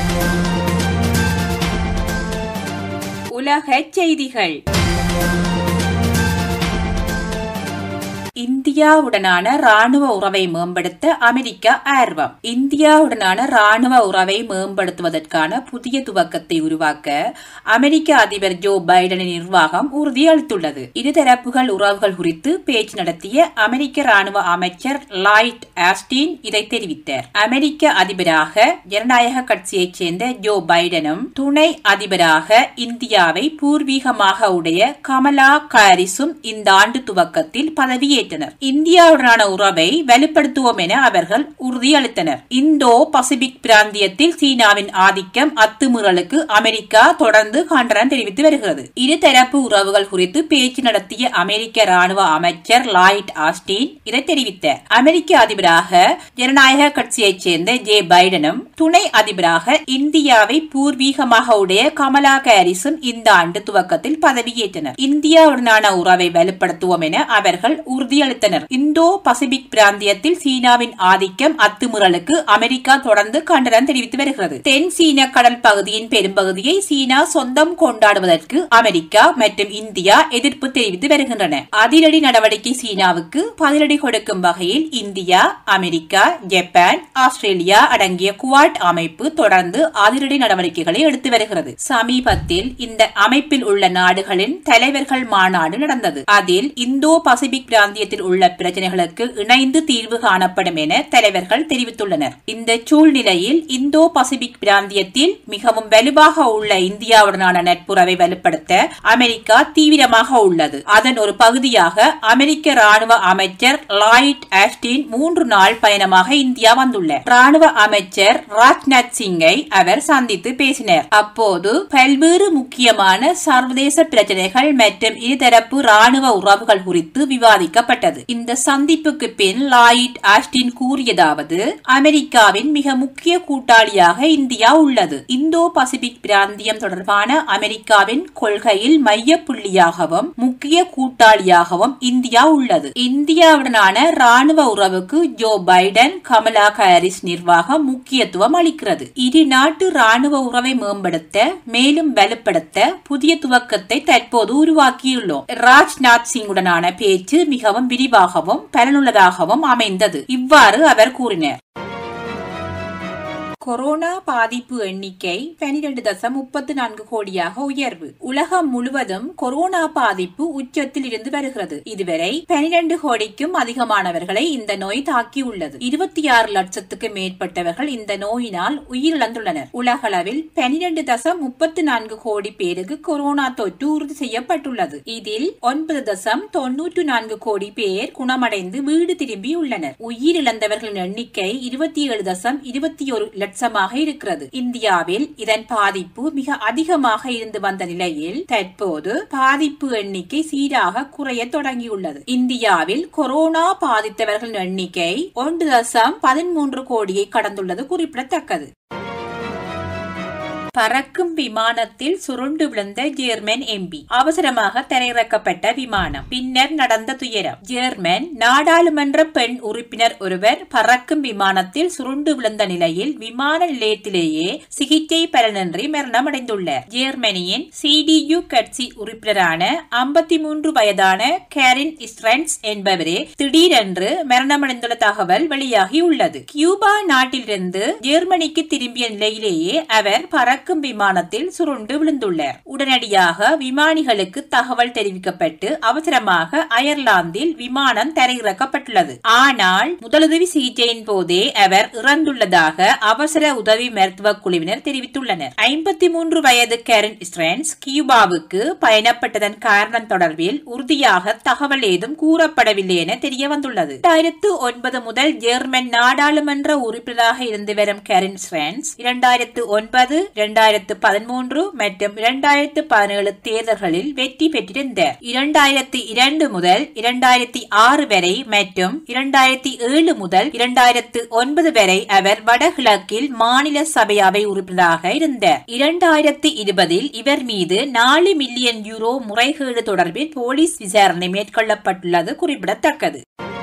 உலக செய்திகள் இந்தியாவுடனான ராணுவ உறவை மேம்படுத்த அமெரிக்கா ஆர்வம் இந்தியாவுடனான ராணுவ உறவை மேம்படுத்துவதற்கான புதிய துவக்கத்தை உருவாக்க அமெரிக்க அதிபர் ஜோ பைடனின் நிர்வாகம் உறுதியளித்துள்ளது இருதரப்புகள் உறவுகள் குறித்து பேச்சு நடத்திய அமெரிக்க ராணுவ அமைச்சர் லாய்ட் ஆஸ்டின் இதை தெரிவித்தார் அமெரிக்க அதிபராக ஜனநாயக கட்சியைச் சேர்ந்த ஜோ பைடனும் துணை அதிபராக இந்தியாவை பூர்வீகமாக உடைய கமலா காரிஸும் இந்த ஆண்டு துவக்கத்தில் பதவியேற்றனர் இந்தியாவுடனான உறவை வலுப்படுத்துவோம் என அவர்கள் உறுதியளித்தனர் இந்தோ பசிபிக் பிராந்தியத்தில் சீனாவின் ஆதிக்கம் அத்துமீறலுக்கு அமெரிக்கா தொடர்ந்து கண்டனம் தெரிவித்து வருகிறது இருதரப்பு உறவுகள் குறித்து பேச்சு நடத்திய அமெரிக்க ராணுவ அமைச்சர் லாய்ட் ஆஸ்டின் இதை தெரிவித்தார் அமெரிக்க அதிபராக ஜனநாயக கட்சியைச் சேர்ந்த ஜே பைடனும் துணை அதிபராக இந்தியாவை பூர்வீகமாக உடைய கமலா ஹாரிஸும் இந்த ஆண்டு துவக்கத்தில் பதவியேற்றனர் இந்தியாவுடனான உறவை வலுப்படுத்துவோம் என அவர்கள் உறுதியளித்தனர் இந்தோ பசிபிக் பிராந்தியத்தில் சீனாவின் ஆதிக்கம் அத்துமுறலுக்கு அமெரிக்கா தொடர்ந்து கண்டனம் தெரிவித்து வருகிறது தென் சீன கடல் பகுதியின் பெரும்பகுதியை சீனா சொந்தம் கொண்டாடுவதற்கு அமெரிக்கா மற்றும் இந்தியா எதிர்ப்பு தெரிவித்து வருகின்றன அதிரடி நடவடிக்கை சீனாவுக்கு பதிலடி கொடுக்கும் வகையில் இந்தியா அமெரிக்கா ஜப்பான் ஆஸ்திரேலியா அடங்கிய குவாட் அமைப்பு தொடர்ந்து அதிரடி நடவடிக்கைகளை எடுத்து வருகிறது சமீபத்தில் இந்த அமைப்பில் உள்ள நாடுகளின் தலைவர்கள் மாநாடு நடந்தது அதில் இந்தோ பசிபிக் பிராந்தியத்தில் உள்ள பிரச்சனைகளுக்கு இணைந்து தீர்வு காணப்படும் என தலைவர்கள் தெரிவித்துள்ளனர் இந்த சூழ்நிலையில் இந்தோ பசிபிக் பிராந்தியத்தில் மிகவும் வலுவாக உள்ள இந்தியாவுடனான நட்புறவை வலுப்படுத்த அமெரிக்கா தீவிரமாக உள்ளது அதன் ஒரு பகுதியாக அமெரிக்க ராணுவ அமைச்சர் லாய்ட் ஆஸ்டின் மூன்று நாள் பயணமாக இந்தியா வந்துள்ளார் ராணுவ அமைச்சர் ராஜ்நாத் சிங்கை அவர் சந்தித்து பேசினார் அப்போது பல்வேறு முக்கியமான சர்வதேச பிரச்சனைகள் மற்றும் இருதரப்பு ராணுவ உறவுகள் குறித்து விவாதிக்கப்பட்டது இந்த சந்திப்புக்கு பின் லாயிட் ஆஸ்டின் கூறியதாவது அமெரிக்காவின் மிக முக்கிய கூட்டாளியாக இந்தியா உள்ளது இந்தோ பசிபிக் பிராந்தியம் தொடர்பான அமெரிக்காவின் கொள்கையில் மைய புள்ளியாகவும் முக்கிய கூட்டாளியாகவும் இந்தியா உள்ளது இந்தியாவுடனான ராணுவ உறவுக்கு ஜோ பைடன் கமலா ஹாரிஸ் நிர்வாகம் முக்கியத்துவம் அளிக்கிறது இரு நாட்டு ராணுவ உறவை மேம்படுத்த மேலும் வலுப்படுத்த புதிய துவக்கத்தை தற்போது உருவாக்கியுள்ளோம் ராஜ்நாத் சிங்குடனான பேச்சு மிகவும் விரிவாகவும் பலனுள்ளதாகவும் அமைந்தது இவ்வாறு அவர் கூறினார் கொரோனா பாதிப்பு எண்ணிக்கை பனிரெண்டு தசம் முப்பத்து நான்கு கோடியாக உயர்வு உலகம் முழுவதும் கொரோனா பாதிப்பு உச்சத்தில் இருந்து வருகிறது இதுவரை பனிரெண்டு கோடிக்கும் அதிகமானவர்களை இந்த நோய் தாக்கியுள்ளது இருபத்தி ஆறு லட்சத்துக்கு மேற்பட்டவர்கள் இந்த நோயினால் உயிரிழந்துள்ளனர் உலகளவில் பனிரெண்டு தசம் முப்பத்து நான்கு கோடி பேருக்கு கொரோனா தொற்று உறுதி செய்யப்பட்டுள்ளது இதில் ஒன்பது தசம் தொன்னூற்று நான்கு கோடி பேர் குணமடைந்து வீடு திரும்பியுள்ளனர் உயிரிழந்தவர்களின் எண்ணிக்கை இருபத்தி ஏழு தசம் இருபத்தி ஒரு லட்சமாக இருக்கிறது இந்தியாவில் இதன் பாதிப்பு மிக அதிகமாக இருந்து வந்த நிலையில் தற்போது பாதிப்பு எண்ணிக்கை சீராக குறைய தொடங்கியுள்ளது இந்தியாவில் கொரோனா பாதித்தவர்களின் எண்ணிக்கை ஒன்று தசம் பதிமூன்று கோடியை கடந்துள்ளது குறிப்பிடத்தக்கது பறக்கும் விமானத்தில் சுருண்டு விழுந்த ஜேர்மன் எம்பி அவசரமாக தரையிறக்கப்பட்ட விமானம் பின்னர் நடந்த துயரம் ஜேர்மன் நாடாளுமன்ற பெண் உறுப்பினர் ஒருவர் பறக்கும் விமானத்தில் சுருண்டு விழுந்த நிலையில் விமான நிலையத்திலேயே சிகிச்சை பலனின்றி மரணமடைந்துள்ளார் ஜேர்மனியின் சிடியு கட்சி உறுப்பினரான ஐம்பத்தி மூன்று வயதான கேரின் ஸ்ட்ரென்ஸ் என்பவரே திடீரென்று மரணமடைந்துள்ள தகவல் வெளியாகியுள்ளது கியூபா நாட்டிலிருந்து ஜெர்மனிக்கு திரும்பிய நிலையிலேயே அவர் பறக்கும் விமானத்தில் சுருண்டு விழுந்துள்ளார் உடனடியாக விமானிகளுக்கு தகவல் தெரிவிக்கப்பட்டு அவசரமாக அயர்லாந்தில் விமானம் தரையிறக்கப்பட்டுள்ளது ஆனால் முதலுதவி சிகிச்சையின் போதே அவர் இறந்துள்ளதாக அவசர உதவி மருத்துவ குழுவினர் தெரிவித்துள்ளனர் ஐம்பத்தி மூன்று வயது கேரன் ஸ்ட்ரென்ஸ் கியூபாவுக்கு பயணப்பட்டதன் காரணம் தொடர்பில் உறுதியாக தகவல் ஏதும் கூறப்படவில்லை என தெரிய வந்துள்ளது இரண்டாயிரத்து ஒன்பது முதல் ஜெர்மன் நாடாளுமன்ற உறுப்பினராக இருந்து வரும் கேரன் ஸ்ட்ரென்ஸ் இரண்டாயிரத்து ஒன்பது இரண்டாயிரத்து பதிமூன்று மற்றும் இரண்டாயிரத்து பதினேழு தேர்தல்களில் வெற்றி பெற்றிருந்தார் இரண்டாயிரத்தி இரண்டு முதல் இரண்டாயிரத்தி ஆறு வரை மற்றும் இரண்டாயிரத்தி ஏழு முதல் இரண்டாயிரத்து ஒன்பது வரை அவர் வடகிழக்கில் மாநில சபையாவை உறுப்பினராக இருந்தார் இரண்டாயிரத்தி இருபதில் இவர் மீது நாலு மில்லியன் யூரோ முறைகேடு தொடர்பில் போலீஸ் விசாரணை மேற்கொள்ளப்பட்டுள்ளது குறிப்பிடத்தக்கது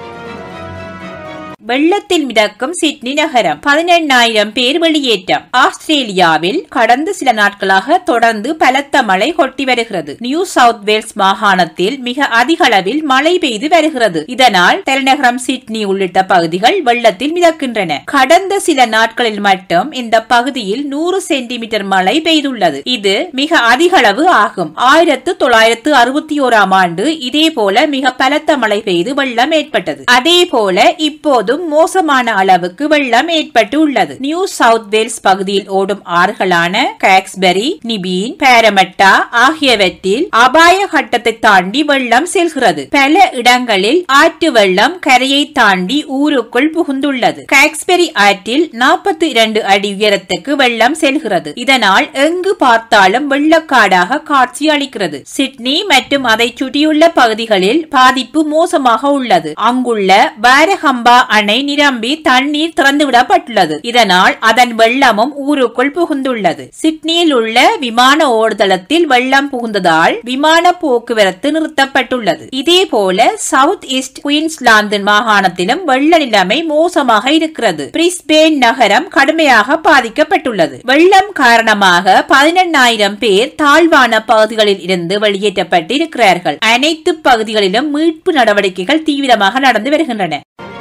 வெள்ளத்தில் மிதக்கும் சிட்னி நகரம் பதினெண்ணாயிரம் பேர் வெளியேற்றம் ஆஸ்திரேலியாவில் கடந்த சில நாட்களாக தொடர்ந்து பலத்த மழை கொட்டி வருகிறது நியூ சவுத் வேல்ஸ் மாகாணத்தில் மிக அதிக அளவில் மழை பெய்து வருகிறது இதனால் தலைநகரம் சிட்னி உள்ளிட்ட பகுதிகள் வெள்ளத்தில் மிதக்கின்றன கடந்த சில நாட்களில் மட்டும் இந்த பகுதியில் நூறு சென்டிமீட்டர் மழை பெய்துள்ளது இது மிக அதிக அளவு ஆகும் ஆயிரத்து தொள்ளாயிரத்து அறுபத்தி ஓராம் ஆண்டு இதே போல மிக பலத்த மழை பெய்து வெள்ளம் ஏற்பட்டது அதே போல இப்போதும் மோசமான அளவுக்கு வெள்ளம் ஏற்பட்டு உள்ளது நியூ சவுத் வேல்ஸ் பகுதியில் ஓடும் ஆறுகளான காக்ஸ்பெரி நிபீன் பேரமட்டா ஆகியவற்றில் அபாய கட்டத்தை தாண்டி வெள்ளம் செல்கிறது பல இடங்களில் ஆற்று வெள்ளம் கரையை தாண்டி ஊருக்குள் புகுந்துள்ளது காக்ஸ்பெரி ஆற்றில் நாற்பத்தி இரண்டு அடி உயரத்துக்கு வெள்ளம் செல்கிறது இதனால் எங்கு பார்த்தாலும் வெள்ளக்காடாக காட்சி அளிக்கிறது சிட்னி மற்றும் அதை சுற்றியுள்ள பகுதிகளில் பாதிப்பு மோசமாக உள்ளது அங்குள்ள வாரஹம்பா அணை நிரம்பி தண்ணீர் திறந்துவிடப்பட்டுள்ளது இதனால் அதன் வெள்ளமும் ஊருக்குள் புகுந்துள்ளது சிட்னியில் உள்ள விமான ஓடுதளத்தில் வெள்ளம் புகுந்ததால் விமான போக்குவரத்து நிறுத்தப்பட்டுள்ளது இதே போல சவுத் ஈஸ்ட் குயின்ஸ்லாந்து மாகாணத்திலும் வெள்ள நிலைமை மோசமாக இருக்கிறது பிரிஸ்பேன் நகரம் கடுமையாக பாதிக்கப்பட்டுள்ளது வெள்ளம் காரணமாக பதினெண்ணாயிரம் பேர் தாழ்வான பகுதிகளில் இருந்து வெளியேற்றப்பட்டு இருக்கிறார்கள் அனைத்து பகுதிகளிலும் மீட்பு நடவடிக்கைகள் தீவிரமாக நடந்து வருகின்றன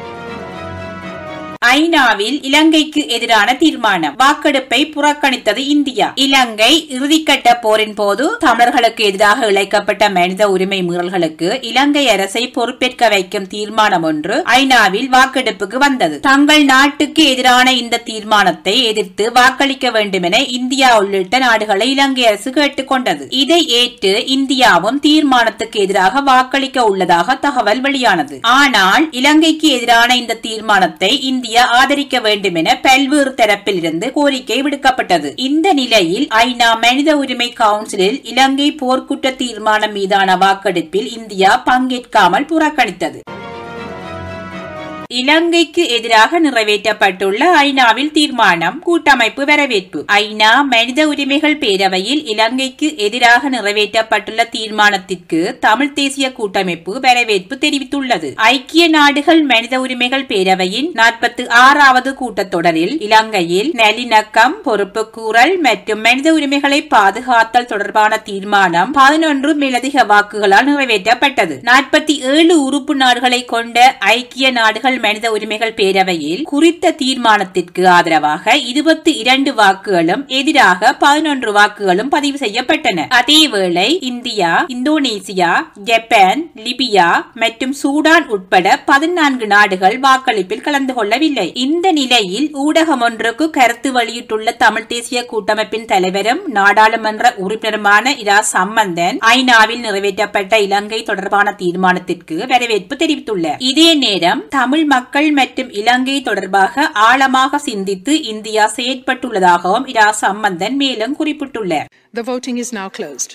ஐநாவில் இலங்கைக்கு எதிரான தீர்மானம் வாக்கெடுப்பை புறக்கணித்தது இந்தியா இலங்கை இறுதிக்கட்ட போரின் போது தமிழர்களுக்கு எதிராக இழைக்கப்பட்ட மனித உரிமை மீறல்களுக்கு இலங்கை அரசை பொறுப்பேற்க வைக்கும் தீர்மானம் ஒன்று ஐநாவில் வாக்கெடுப்புக்கு வந்தது தங்கள் நாட்டுக்கு எதிரான இந்த தீர்மானத்தை எதிர்த்து வாக்களிக்க வேண்டும் என இந்தியா உள்ளிட்ட நாடுகளை இலங்கை அரசு கேட்டுக்கொண்டது இதை ஏற்று இந்தியாவும் தீர்மானத்துக்கு எதிராக வாக்களிக்க உள்ளதாக தகவல் வெளியானது ஆனால் இலங்கைக்கு எதிரான இந்த தீர்மானத்தை இந்தியா ஆதரிக்க வேண்டும் என பல்வேறு தரப்பில் இருந்து கோரிக்கை விடுக்கப்பட்டது இந்த நிலையில் ஐநா மனித உரிமை கவுன்சிலில் இலங்கை போர்க்குற்ற தீர்மானம் மீதான வாக்கெடுப்பில் இந்தியா பங்கேற்காமல் புறக்கணித்தது இலங்கைக்கு எதிராக நிறைவேற்றப்பட்டுள்ள ஐநாவில் தீர்மானம் கூட்டமைப்பு வரவேற்பு ஐநா மனித உரிமைகள் பேரவையில் இலங்கைக்கு எதிராக நிறைவேற்றப்பட்டுள்ள தீர்மானத்திற்கு தமிழ் தேசிய கூட்டமைப்பு வரவேற்பு தெரிவித்துள்ளது ஐக்கிய நாடுகள் மனித உரிமைகள் பேரவையின் நாற்பத்தி ஆறாவது கூட்டத்தொடரில் இலங்கையில் நல்லிணக்கம் பொறுப்புக்கூறல் மற்றும் மனித உரிமைகளை பாதுகாத்தல் தொடர்பான தீர்மானம் பதினொன்று மேலதிக வாக்குகளால் நிறைவேற்றப்பட்டது நாற்பத்தி ஏழு உறுப்பு நாடுகளை கொண்ட ஐக்கிய நாடுகள் மனித உரிமைகள் பேரவையில் குறித்த தீர்மானத்திற்கு ஆதரவாக இருபத்தி இரண்டு வாக்குகளும் எதிராக பதினொன்று வாக்குகளும் பதிவு செய்யப்பட்டன அதேவேளை இந்தியா இந்தோனேசியா ஜப்பான் லிபியா மற்றும் சூடான் உட்பட பதினான்கு நாடுகள் வாக்களிப்பில் கலந்து கொள்ளவில்லை இந்த நிலையில் ஊடகம் ஒன்றுக்கு கருத்து வெளியிட்டுள்ள தமிழ் தேசிய கூட்டமைப்பின் தலைவரும் நாடாளுமன்ற உறுப்பினருமான இரா சம்பந்தன் ஐநாவில் நிறைவேற்றப்பட்ட இலங்கை தொடர்பான தீர்மானத்திற்கு வரவேற்பு தெரிவித்துள்ளார் இதே நேரம் தமிழ் மக்கள் மற்றும் இலங்கை தொடர்பாக ஆழமாக சிந்தித்து இந்தியா செயற்பட்டுள்ளதாகவும் இரா சம்பந்தன் மேலும் குறிப்பிட்டுள்ளார் The voting is now closed.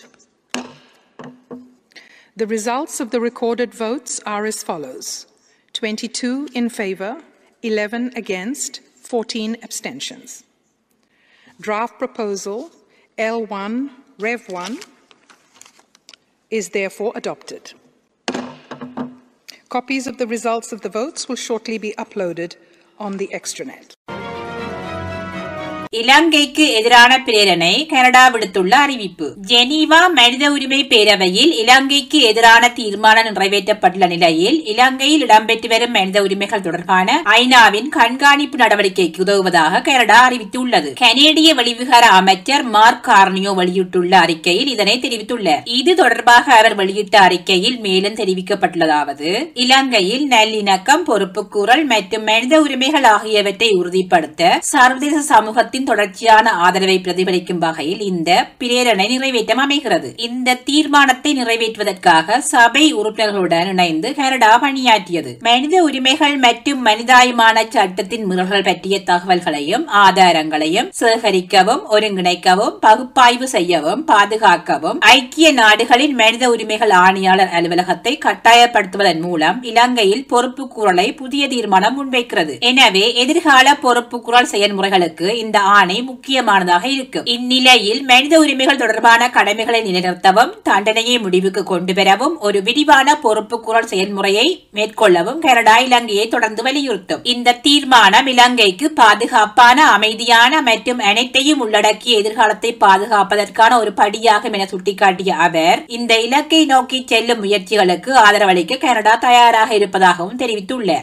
The results of the recorded votes are as follows 22 in favour, 11 against, 14 abstentions. Draft proposal L1, Rev 1 is therefore adopted. Copies of the results of the votes will shortly be uploaded on the extranet. இலங்கைக்கு எதிரான பிரேரணை Canada விடுத்துள்ள அறிவிப்பு Geneva மனித உரிமை பேரவையில் இலங்கைக்கு எதிரான தீர்மானம் நிறைவேற்றப்பட்டுள்ள நிலையில் இலங்கையில் இடம்பெற்று வரும் மனித உரிமைகள் தொடர்பான ஐநாவின் கண்காணிப்பு நடவடிக்கைக்கு உதவுவதாக கனடா அறிவித்துள்ளது கனேடிய வெளிவிகார அமைச்சர் மார்க் கார்னியோ வெளியிட்டுள்ள அறிக்கையில் இதனை தெரிவித்துள்ளார் இது தொடர்பாக அவர் வெளியிட்ட அறிக்கையில் மேலும் தெரிவிக்கப்பட்டுள்ளதாவது இலங்கையில் நல்லிணக்கம் பொறுப்புக்கூறல் மற்றும் மனித உரிமைகள் ஆகியவற்றை உறுதிப்படுத்த சர்வதேச சமூகத்தின் தொடர்ச்சியான ஆதரவை பிரதிபலிக்கும் வகையில் இந்த பிரேரணை நிறைவேற்றம் அமைகிறது இந்த தீர்மானத்தை நிறைவேற்றுவதற்காக சபை உறுப்பினர்களுடன் இணைந்து கனடா பணியாற்றியது மனித உரிமைகள் மற்றும் மனிதாயமான சட்டத்தின் மீறல்கள் பற்றிய தகவல்களையும் ஆதாரங்களையும் சேகரிக்கவும் ஒருங்கிணைக்கவும் பகுப்பாய்வு செய்யவும் பாதுகாக்கவும் ஐக்கிய நாடுகளின் மனித உரிமைகள் ஆணையாளர் அலுவலகத்தை கட்டாயப்படுத்துவதன் மூலம் இலங்கையில் பொறுப்பு கூறலை புதிய தீர்மானம் முன்வைக்கிறது எனவே எதிர்கால பொறுப்பு குரல் செயல்முறைகளுக்கு இந்த ஆணை முக்கியமானதாக இருக்கும் இந்நிலையில் மனித உரிமைகள் தொடர்பான கடமைகளை நிலைநிறுத்தவும் தண்டனையை முடிவுக்கு கொண்டு பெறவும் ஒரு விரிவான பொறுப்பு குரல் செயல்முறையை மேற்கொள்ளவும் கனடா இலங்கையை தொடர்ந்து வலியுறுத்தும் இந்த தீர்மானம் இலங்கைக்கு பாதுகாப்பான அமைதியான மற்றும் அனைத்தையும் உள்ளடக்கிய எதிர்காலத்தை பாதுகாப்பதற்கான ஒரு படியாகும் என சுட்டிக்காட்டிய அவர் இந்த இலக்கை நோக்கி செல்லும் முயற்சிகளுக்கு ஆதரவளிக்க கனடா தயாராக இருப்பதாகவும் தெரிவித்துள்ளார்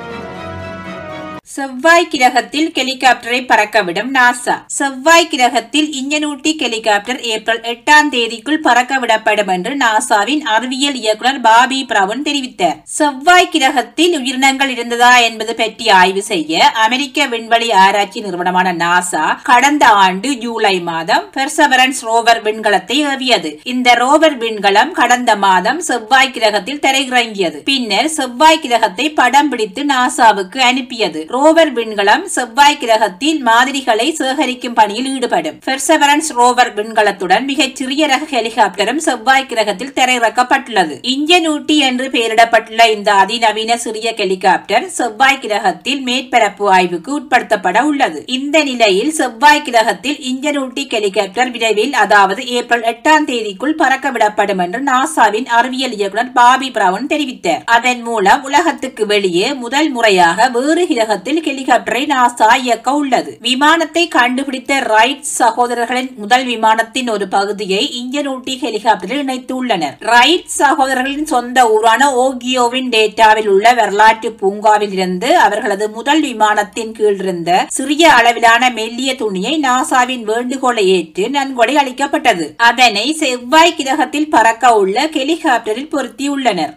செவ்வாய் கிரகத்தில் ஹெலிகாப்டரை பறக்கவிடும் நாசா செவ்வாய் கிரகத்தில் இன்ஜனூட்டி ஹெலிகாப்டர் ஏப்ரல் எட்டாம் தேதிக்குள் பறக்க விடப்படும் என்று நாசாவின் அறிவியல் இயக்குனர் பாபி பிரவுன் தெரிவித்தார் செவ்வாய் கிரகத்தில் உயிரினங்கள் இருந்ததா என்பது பற்றி ஆய்வு செய்ய அமெரிக்க விண்வெளி ஆராய்ச்சி நிறுவனமான நாசா கடந்த ஆண்டு ஜூலை மாதம் பெர்சவரன்ஸ் ரோவர் விண்கலத்தை ஏவியது இந்த ரோவர் விண்கலம் கடந்த மாதம் செவ்வாய் கிரகத்தில் தரையிறங்கியது பின்னர் செவ்வாய் கிரகத்தை படம் பிடித்து நாசாவுக்கு அனுப்பியது ரோவர் விண்கலம் செவ்வாய் கிரகத்தில் மாதிரிகளை சேகரிக்கும் பணியில் ஈடுபடும் பெர்சவரன்ஸ் ரோவர் விண்கலத்துடன் மிகச் சிறிய ரக ஹெலிகாப்டரும் செவ்வாய் கிரகத்தில் தரையிறக்கப்பட்டுள்ளது இன்ஜனூட்டி என்று பெயரிடப்பட்டுள்ள இந்த அதிநவீன சிறிய ஹெலிகாப்டர் செவ்வாய் கிரகத்தில் மேற்பரப்பு ஆய்வுக்கு உட்படுத்தப்பட உள்ளது இந்த நிலையில் செவ்வாய் கிரகத்தில் இன்ஜனூட்டி ஹெலிகாப்டர் விரைவில் அதாவது ஏப்ரல் எட்டாம் தேதிக்குள் பறக்க விடப்படும் என்று நாசாவின் அறிவியல் இயக்குனர் பாபி பிரவுன் தெரிவித்தார் அதன் மூலம் உலகத்துக்கு வெளியே முதல் முறையாக வேறு கிரகத்தில் ஹெலிகாப்டரை நாசா இயக்க உள்ளது விமானத்தை கண்டுபிடித்த ரைட் சகோதரர்களின் முதல் விமானத்தின் ஒரு பகுதியை இன்ஜனூட்டி ஹெலிகாப்டரில் இணைத்துள்ளனர் ரைட் சகோதரர்களின் சொந்த ஊரான ஓகியோவின் டேட்டாவில் உள்ள வரலாற்று பூங்காவில் இருந்து அவர்களது முதல் விமானத்தின் கீழ் இருந்த சிறிய அளவிலான மெல்லிய துணியை நாசாவின் வேண்டுகோளை ஏற்று நன்கொடை அளிக்கப்பட்டது அதனை செவ்வாய் கிரகத்தில் பறக்க உள்ள ஹெலிகாப்டரில் பொருத்தியுள்ளனர்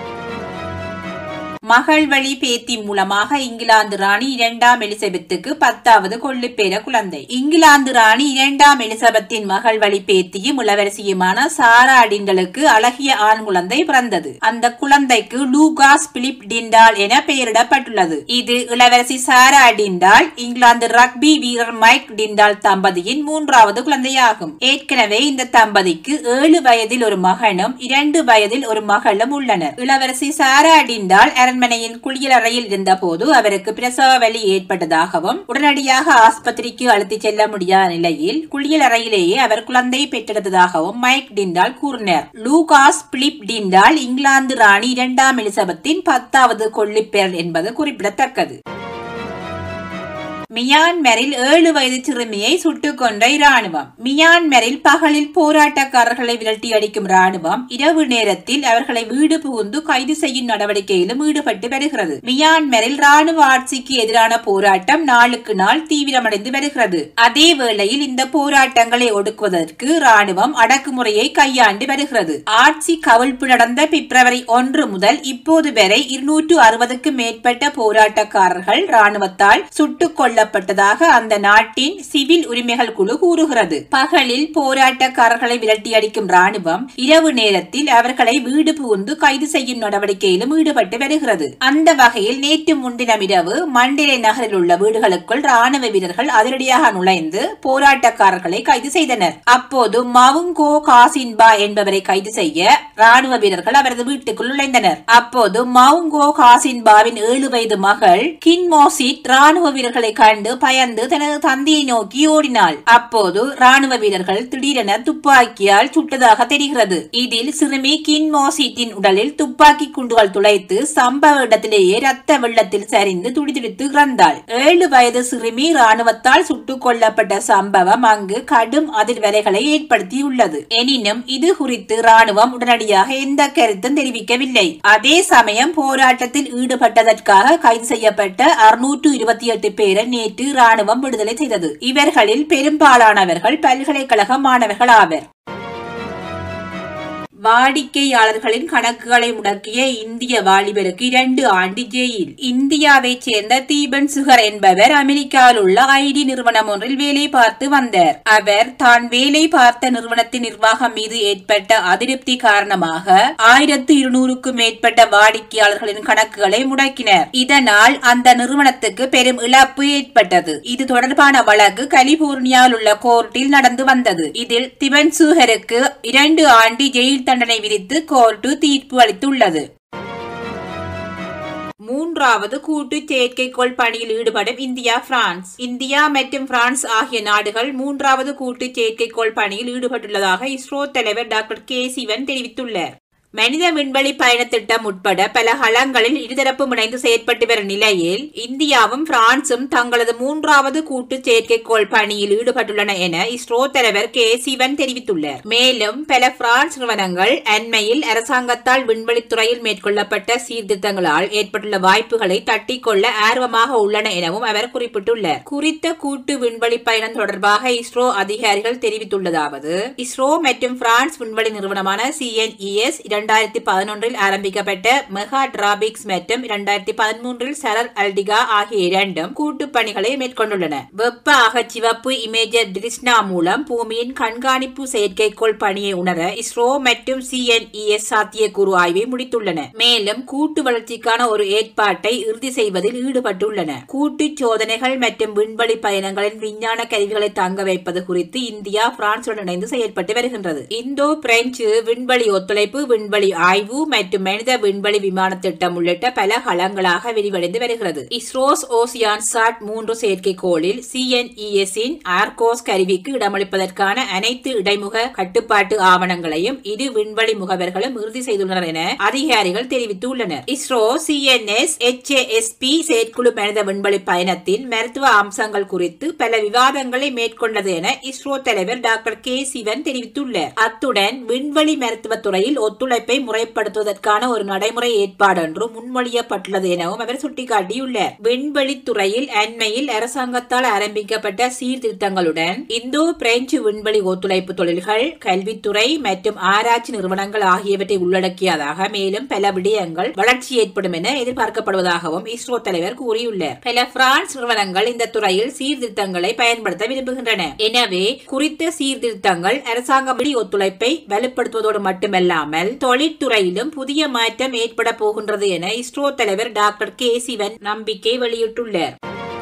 மகள் வழி பேத்தி மூலமாக இங்கிலாந்து ராணி இரண்டாம் எலிசபெத்துக்கு பத்தாவது கொள்ளுப்பேர குழந்தை இங்கிலாந்து ராணி இரண்டாம் எலிசபெத்தின் மகள் வழி பேத்தியும் இளவரசியுமான சாரா டிண்டலுக்கு அழகிய ஆண் குழந்தை பிறந்தது அந்த குழந்தைக்கு லூகாஸ் பிலிப் டிண்டால் என பெயரிடப்பட்டுள்ளது இது இளவரசி சாரா டிண்டால் இங்கிலாந்து ரக்பி வீரர் மைக் டிண்டால் தம்பதியின் மூன்றாவது குழந்தையாகும் ஏற்கனவே இந்த தம்பதிக்கு ஏழு வயதில் ஒரு மகனும் இரண்டு வயதில் ஒரு மகளும் உள்ளனர் இளவரசி சாரா டிண்டால் அரண்மனையின் குளியலறையில் இருந்தபோது அவருக்கு பிரசவ வலி ஏற்பட்டதாகவும் உடனடியாக ஆஸ்பத்திரிக்கு அழைத்துச் செல்ல முடியாத நிலையில் குளியலறையிலேயே அவர் குழந்தை பெற்றெடுத்ததாகவும் மைக் டிண்டால் கூறினார் லூகாஸ் பிலிப் டிண்டால் இங்கிலாந்து ராணி இரண்டாம் எலிசபெத்தின் பத்தாவது கொள்ளிப்பேரல் என்பது குறிப்பிடத்தக்கது மியான்மரில் ஏழு வயது சிறுமியை சுட்டுக் கொன்ற இராணுவம் மியான்மரில் பகலில் போராட்டக்காரர்களை விரட்டி அடிக்கும் ராணுவம் இரவு நேரத்தில் அவர்களை வீடு புகுந்து கைது செய்யும் நடவடிக்கையிலும் ஈடுபட்டு வருகிறது மியான்மரில் ராணுவ ஆட்சிக்கு எதிரான போராட்டம் நாளுக்கு நாள் தீவிரமடைந்து வருகிறது அதே வேளையில் இந்த போராட்டங்களை ஒடுக்குவதற்கு ராணுவம் அடக்குமுறையை கையாண்டு வருகிறது ஆட்சி கவிழ்ப்பு நடந்த பிப்ரவரி ஒன்று முதல் இப்போது வரை இருநூற்று அறுபதுக்கும் மேற்பட்ட போராட்டக்காரர்கள் ராணுவத்தால் சுட்டுக் கொல்லப்பட்டதாக அந்த நாட்டின் சிவில் உரிமைகள் குழு கூறுகிறது பகலில் போராட்டக்காரர்களை விரட்டி அடிக்கும் ராணுவம் இரவு நேரத்தில் அவர்களை வீடு புகுந்து கைது செய்யும் நடவடிக்கையிலும் ஈடுபட்டு வருகிறது அந்த வகையில் நேற்று முன்தினம் இரவு மண்டிரை நகரில் உள்ள வீடுகளுக்குள் ராணுவ வீரர்கள் அதிரடியாக நுழைந்து போராட்டக்காரர்களை கைது செய்தனர் அப்போது மவுங்கோ காசின்பா என்பவரை கைது செய்ய ராணுவ வீரர்கள் அவரது வீட்டுக்குள் நுழைந்தனர் அப்போது மவுங்கோ காசின்பாவின் ஏழு வயது மகள் கின்மோசிட் ராணுவ வீரர்களை கண்டு பயந்து தனது தந்தையை நோக்கி ஓடினாள் அப்போது ராணுவ வீரர்கள் திடீரென துப்பாக்கியால் சுட்டதாக தெரிகிறது இதில் சிறுமி கின் மோசிட்டின் உடலில் துப்பாக்கி குண்டுகள் துளைத்து சம்பவ இடத்திலேயே ரத்த வெள்ளத்தில் சரிந்து துடிதுடித்து இறந்தாள் ஏழு வயது சிறுமி ராணுவத்தால் சுட்டுக் கொல்லப்பட்ட சம்பவம் அங்கு கடும் அதிர்வலைகளை ஏற்படுத்தியுள்ளது எனினும் இது குறித்து ராணுவம் உடனடியாக எந்த கருத்தும் தெரிவிக்கவில்லை அதே சமயம் போராட்டத்தில் ஈடுபட்டதற்காக கைது செய்யப்பட்ட அறுநூற்று இருபத்தி எட்டு பேரை நேற்று ராணுவம் விடுதலை செய்தது இவர்களில் பெரும்பாலானவர்கள் பல்கலைக்கழக மாணவர்கள் ஆவர் வாடிக்கையாளர்களின் கணக்குகளை முடக்கிய இந்திய வாலிபருக்கு இரண்டு ஆண்டு ஜெயில் இந்தியாவைச் சேர்ந்த தீபன் சுகர் என்பவர் அமெரிக்காவில் உள்ள ஐடி நிறுவனம் ஒன்றில் வேலை பார்த்து வந்தார் அவர் தான் வேலை பார்த்த நிறுவனத்தின் நிர்வாகம் மீது ஏற்பட்ட அதிருப்தி காரணமாக ஆயிரத்து இருநூறுக்கும் மேற்பட்ட வாடிக்கையாளர்களின் கணக்குகளை முடக்கினர் இதனால் அந்த நிறுவனத்துக்கு பெரும் இழப்பு ஏற்பட்டது இது தொடர்பான வழக்கு கலிபோர்னியாவில் உள்ள கோர்ட்டில் நடந்து வந்தது இதில் திபன் சுகருக்கு இரண்டு ஆண்டு ஜெயில் தண்டனை விதித்து கோர்ட்டு தீர்ப்பு அளித்துள்ளது மூன்றாவது கூட்டு செயற்கைக்கோள் பணியில் ஈடுபடும் இந்தியா பிரான்ஸ் இந்தியா மற்றும் பிரான்ஸ் ஆகிய நாடுகள் மூன்றாவது கூட்டு செயற்கைக்கோள் பணியில் ஈடுபட்டுள்ளதாக இஸ்ரோ தலைவர் டாக்டர் கே சிவன் தெரிவித்துள்ளார் மனித விண்வெளி பயண திட்டம் உட்பட பல களங்களில் இருதரப்பும் இணைந்து செயற்பட்டு வரும் நிலையில் இந்தியாவும் பிரான்சும் தங்களது மூன்றாவது கூட்டு செயற்கைக்கோள் பணியில் ஈடுபட்டுள்ளன என இஸ்ரோ தலைவர் கே சிவன் தெரிவித்துள்ளார் மேலும் பல பிரான்ஸ் நிறுவனங்கள் அண்மையில் அரசாங்கத்தால் விண்வெளித்துறையில் மேற்கொள்ளப்பட்ட சீர்திருத்தங்களால் ஏற்பட்டுள்ள வாய்ப்புகளை தட்டிக்கொள்ள ஆர்வமாக உள்ளன எனவும் அவர் குறிப்பிட்டுள்ளார் குறித்த கூட்டு விண்வெளி பயணம் தொடர்பாக இஸ்ரோ அதிகாரிகள் தெரிவித்துள்ளதாவது இஸ்ரோ மற்றும் பிரான்ஸ் விண்வெளி நிறுவனமான சிஎன்இஎஸ் இரண்டாயிரத்தி பதினொன்றில் ஆரம்பிக்கப்பட்ட மெகா டிராபிக்ஸ் மற்றும் இரண்டாயிரத்தி பதிமூன்றில் சரர் அல்டிகா ஆகிய இரண்டும் கூட்டு பணிகளை மேற்கொண்டுள்ளன வெப்ப அகச்சிவப்பு இமேஜர் டிரிஸ்னா மூலம் பூமியின் கண்காணிப்பு செயற்கைக்கோள் பணியை உணர இஸ்ரோ மற்றும் சிஎன்இஎஸ் சாத்தியக்கூறு ஆய்வை முடித்துள்ளன மேலும் கூட்டு வளர்ச்சிக்கான ஒரு ஏற்பாட்டை இறுதி செய்வதில் ஈடுபட்டுள்ளன கூட்டு சோதனைகள் மற்றும் விண்வெளி பயணங்களின் விஞ்ஞான கருவிகளை தங்க வைப்பது குறித்து இந்தியா பிரான்சுடன் இணைந்து செயல்பட்டு வருகின்றது இந்தோ பிரெஞ்சு விண்வெளி ஒத்துழைப்பு விண்வெளி ஆய்வு மற்றும் மனித விண்வெளி விமான திட்டம் உள்ளிட்ட பல களங்களாக விரிவடைந்து வருகிறது இஸ்ரோஸ் ஓசியான் சாட் மூன்று செயற்கைக்கோளில் சிஎன்இஎஸ் இன் ஆர்கோஸ் கருவிக்கு இடமளிப்பதற்கான அனைத்து இடைமுக கட்டுப்பாட்டு ஆவணங்களையும் இரு விண்வெளி முகவர்களும் இறுதி செய்துள்ளனர் என அதிகாரிகள் தெரிவித்துள்ளனர் இஸ்ரோ சிஎன்எஸ் எச்ஏஎஸ்பி செயற்குழு மனித விண்வெளி பயணத்தின் மருத்துவ அம்சங்கள் குறித்து பல விவாதங்களை மேற்கொண்டது என இஸ்ரோ தலைவர் டாக்டர் கே சிவன் தெரிவித்துள்ளார் அத்துடன் விண்வெளி மருத்துவத் துறையில் ஒத்துழைப்பை முறைப்படுத்துவதற்கான ஒரு நடைமுறை ஏற்பாடு ஒன்று முன்மொழியப்பட்டுள்ளது எனவும் அவர் சுட்டிக்காட்டியுள்ளார் விண்வெளி துறையில் அண்மையில் அரசாங்கத்தால் ஆரம்பிக்கப்பட்ட சீர்திருத்தங்களுடன் இந்தோ பிரெஞ்சு விண்வெளி ஒத்துழைப்பு தொழில்கள் கல்வித்துறை மற்றும் ஆராய்ச்சி நிறுவனங்கள் ஆகியவற்றை உள்ளடக்கியதாக மேலும் பல விடயங்கள் வளர்ச்சி ஏற்படும் என எதிர்பார்க்கப்படுவதாகவும் இஸ்ரோ தலைவர் கூறியுள்ளார் பல பிரான்ஸ் நிறுவனங்கள் இந்த துறையில் சீர்திருத்தங்களை பயன்படுத்த விரும்புகின்றன எனவே குறித்த சீர்திருத்தங்கள் அரசாங்க ஒத்துழைப்பை வலுப்படுத்துவதோடு மட்டுமல்லாமல் தொழிற்துறையிலும் புதிய மாற்றம் ஏற்பட போகின்றது என இஸ்ரோ தலைவர் டாக்டர் கே சிவன் நம்பிக்கை வெளியிட்டுள்ளார்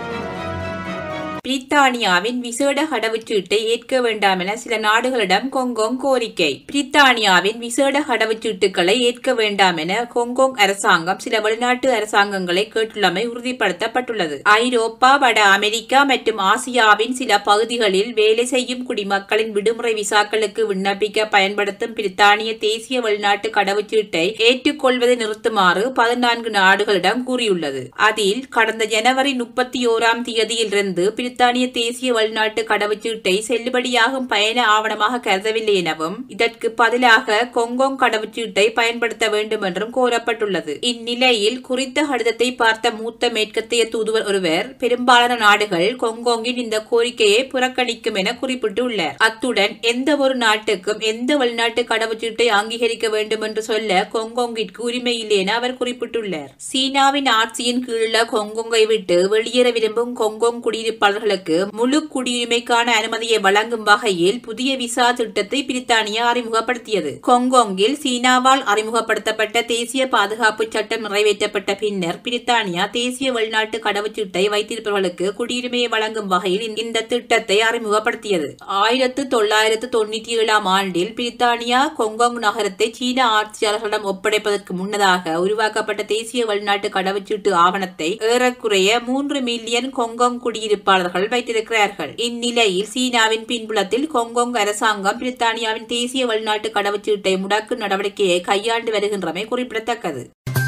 பிரித்தானியாவின் விசேட கடவுச்சீட்டை ஏற்க வேண்டாம் என சில நாடுகளிடம் கொங்கோங் கோரிக்கை பிரித்தானியாவின் விசேட கடவுச்சீட்டுகளை ஏற்க வேண்டாம் என கொங்கோங் அரசாங்கம் சில வெளிநாட்டு அரசாங்கங்களை கேட்டுள்ளமை உறுதிப்படுத்தப்பட்டுள்ளது ஐரோப்பா வட அமெரிக்கா மற்றும் ஆசியாவின் சில பகுதிகளில் வேலை செய்யும் குடிமக்களின் விடுமுறை விசாக்களுக்கு விண்ணப்பிக்க பயன்படுத்தும் பிரித்தானிய தேசிய வெளிநாட்டு கடவுச்சீட்டை ஏற்றுக்கொள்வதை நிறுத்துமாறு பதினான்கு நாடுகளிடம் கூறியுள்ளது அதில் கடந்த ஜனவரி முப்பத்தி ஓராம் தேதியிலிருந்து பிரித்தானிய தேசிய வெளிநாட்டு கடவுச்சீட்டை செல்லுபடியாகும் பயண ஆவணமாக கருதவில்லை எனவும் இதற்கு பதிலாக கொங்கோங் கடவுச்சீட்டை பயன்படுத்த வேண்டும் என்றும் கோரப்பட்டுள்ளது இந்நிலையில் குறித்த கடிதத்தை பார்த்த மூத்த மேற்கத்திய தூதுவர் ஒருவர் பெரும்பாலான நாடுகள் கொங்கோங்கின் இந்த கோரிக்கையை புறக்கணிக்கும் என குறிப்பிட்டுள்ளார் அத்துடன் எந்த ஒரு நாட்டுக்கும் எந்த வெளிநாட்டு கடவுச்சீட்டை அங்கீகரிக்க வேண்டும் என்று சொல்ல கொங்கோங்கிற்கு உரிமை இல்லை என அவர் குறிப்பிட்டுள்ளார் சீனாவின் ஆட்சியின் கீழுள்ள கொங்கோங்கை விட்டு வெளியேற விரும்பும் கொங்கோங் குடியிருப்பாளர்கள் குடியிருப்பாளர்களுக்கு முழு குடியுரிமைக்கான அனுமதியை வழங்கும் வகையில் புதிய விசா திட்டத்தை பிரித்தானியா அறிமுகப்படுத்தியது கொங்கோங்கில் சீனாவால் அறிமுகப்படுத்தப்பட்ட தேசிய பாதுகாப்பு சட்டம் நிறைவேற்றப்பட்ட பின்னர் பிரித்தானியா தேசிய வெளிநாட்டு கடவுச்சீட்டை வைத்திருப்பவர்களுக்கு குடியுரிமையை வழங்கும் வகையில் இந்த திட்டத்தை அறிமுகப்படுத்தியது ஆயிரத்து தொள்ளாயிரத்து தொண்ணூற்றி ஏழாம் ஆண்டில் பிரித்தானியா கொங்கோங் நகரத்தை சீன ஆட்சியாளர்களிடம் ஒப்படைப்பதற்கு முன்னதாக உருவாக்கப்பட்ட தேசிய வெளிநாட்டு கடவுச்சீட்டு ஆவணத்தை ஏறக்குறைய மூன்று மில்லியன் கொங்கோங் குடியிருப்பாளர்கள் வைத்திருக்கிறார்கள் இந்நிலையில் சீனாவின் பின்புலத்தில் கொங்கோங் அரசாங்கம் பிரித்தானியாவின் தேசிய வெளிநாட்டு கடவுச்சீட்டை முடக்கும் நடவடிக்கையை கையாண்டு வருகின்றமை குறிப்பிடத்தக்கது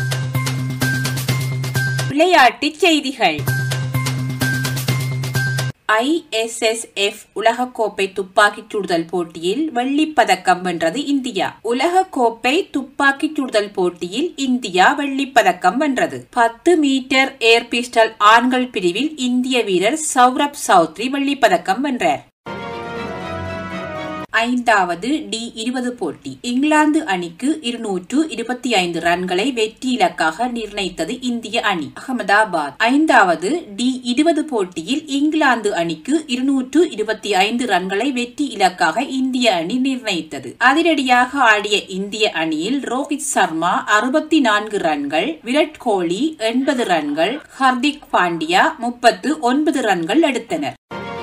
விளையாட்டுச் செய்திகள் ஐஎஸ்எஸ்எஃப் உலகக்கோப்பை துப்பாக்கிச் சுடுதல் போட்டியில் வெள்ளிப் பதக்கம் வென்றது இந்தியா உலகக்கோப்பை துப்பாக்கிச் சுடுதல் போட்டியில் இந்தியா வெள்ளிப் பதக்கம் வென்றது பத்து மீட்டர் ஏர் பிஸ்டல் ஆண்கள் பிரிவில் இந்திய வீரர் சௌரப் சௌத்ரி வெள்ளிப் பதக்கம் வென்றார் ஐந்தாவது டி இருபது போட்டி இங்கிலாந்து அணிக்கு இருநூற்று இருபத்தி ஐந்து ரன்களை வெற்றி இலக்காக நிர்ணயித்தது இந்திய அணி அகமதாபாத் ஐந்தாவது டி இருபது போட்டியில் இங்கிலாந்து அணிக்கு இருநூற்று இருபத்தி ஐந்து ரன்களை வெற்றி இலக்காக இந்திய அணி நிர்ணயித்தது அதிரடியாக ஆடிய இந்திய அணியில் ரோஹித் சர்மா அறுபத்தி நான்கு ரன்கள் விராட் கோலி எண்பது ரன்கள் ஹர்திக் பாண்டியா முப்பத்து ஒன்பது ரன்கள் எடுத்தனர்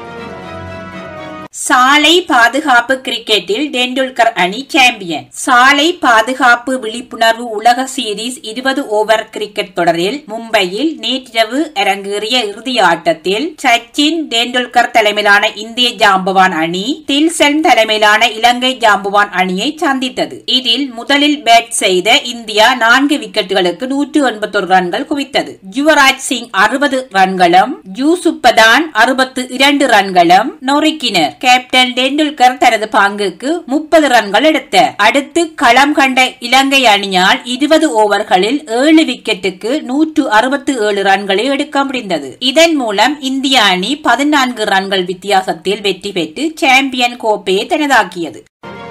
சாலை பாதுகாப்பு கிரிக்கெட்டில் டெண்டுல்கர் அணி சாம்பியன் சாலை பாதுகாப்பு விழிப்புணர்வு உலக சீரீஸ் இருபது ஓவர் கிரிக்கெட் தொடரில் மும்பையில் நேற்றிரவு அரங்கேறிய இறுதி ஆட்டத்தில் சச்சின் டெண்டுல்கர் தலைமையிலான இந்திய ஜாம்பவான் அணி தில்சன் தலைமையிலான இலங்கை ஜாம்பவான் அணியை சந்தித்தது இதில் முதலில் பேட் செய்த இந்தியா நான்கு விக்கெட்டுகளுக்கு நூற்று எண்பத்தொரு ரன்கள் குவித்தது யுவராஜ் சிங் அறுபது ரன்களும் யூசுப்பதான் அறுபத்து இரண்டு ரன்களும் நொறுக்கினர் கேப்டன் டெண்டுல்கர் தனது பங்குக்கு முப்பது ரன்கள் எடுத்தார் அடுத்து களம் கண்ட இலங்கை அணியால் இருபது ஓவர்களில் ஏழு விக்கெட்டுக்கு நூற்று அறுபத்தி ஏழு ரன்களை எடுக்க முடிந்தது இதன் மூலம் இந்திய அணி பதினான்கு ரன்கள் வித்தியாசத்தில் வெற்றி பெற்று சாம்பியன் கோப்பையை தனதாக்கியது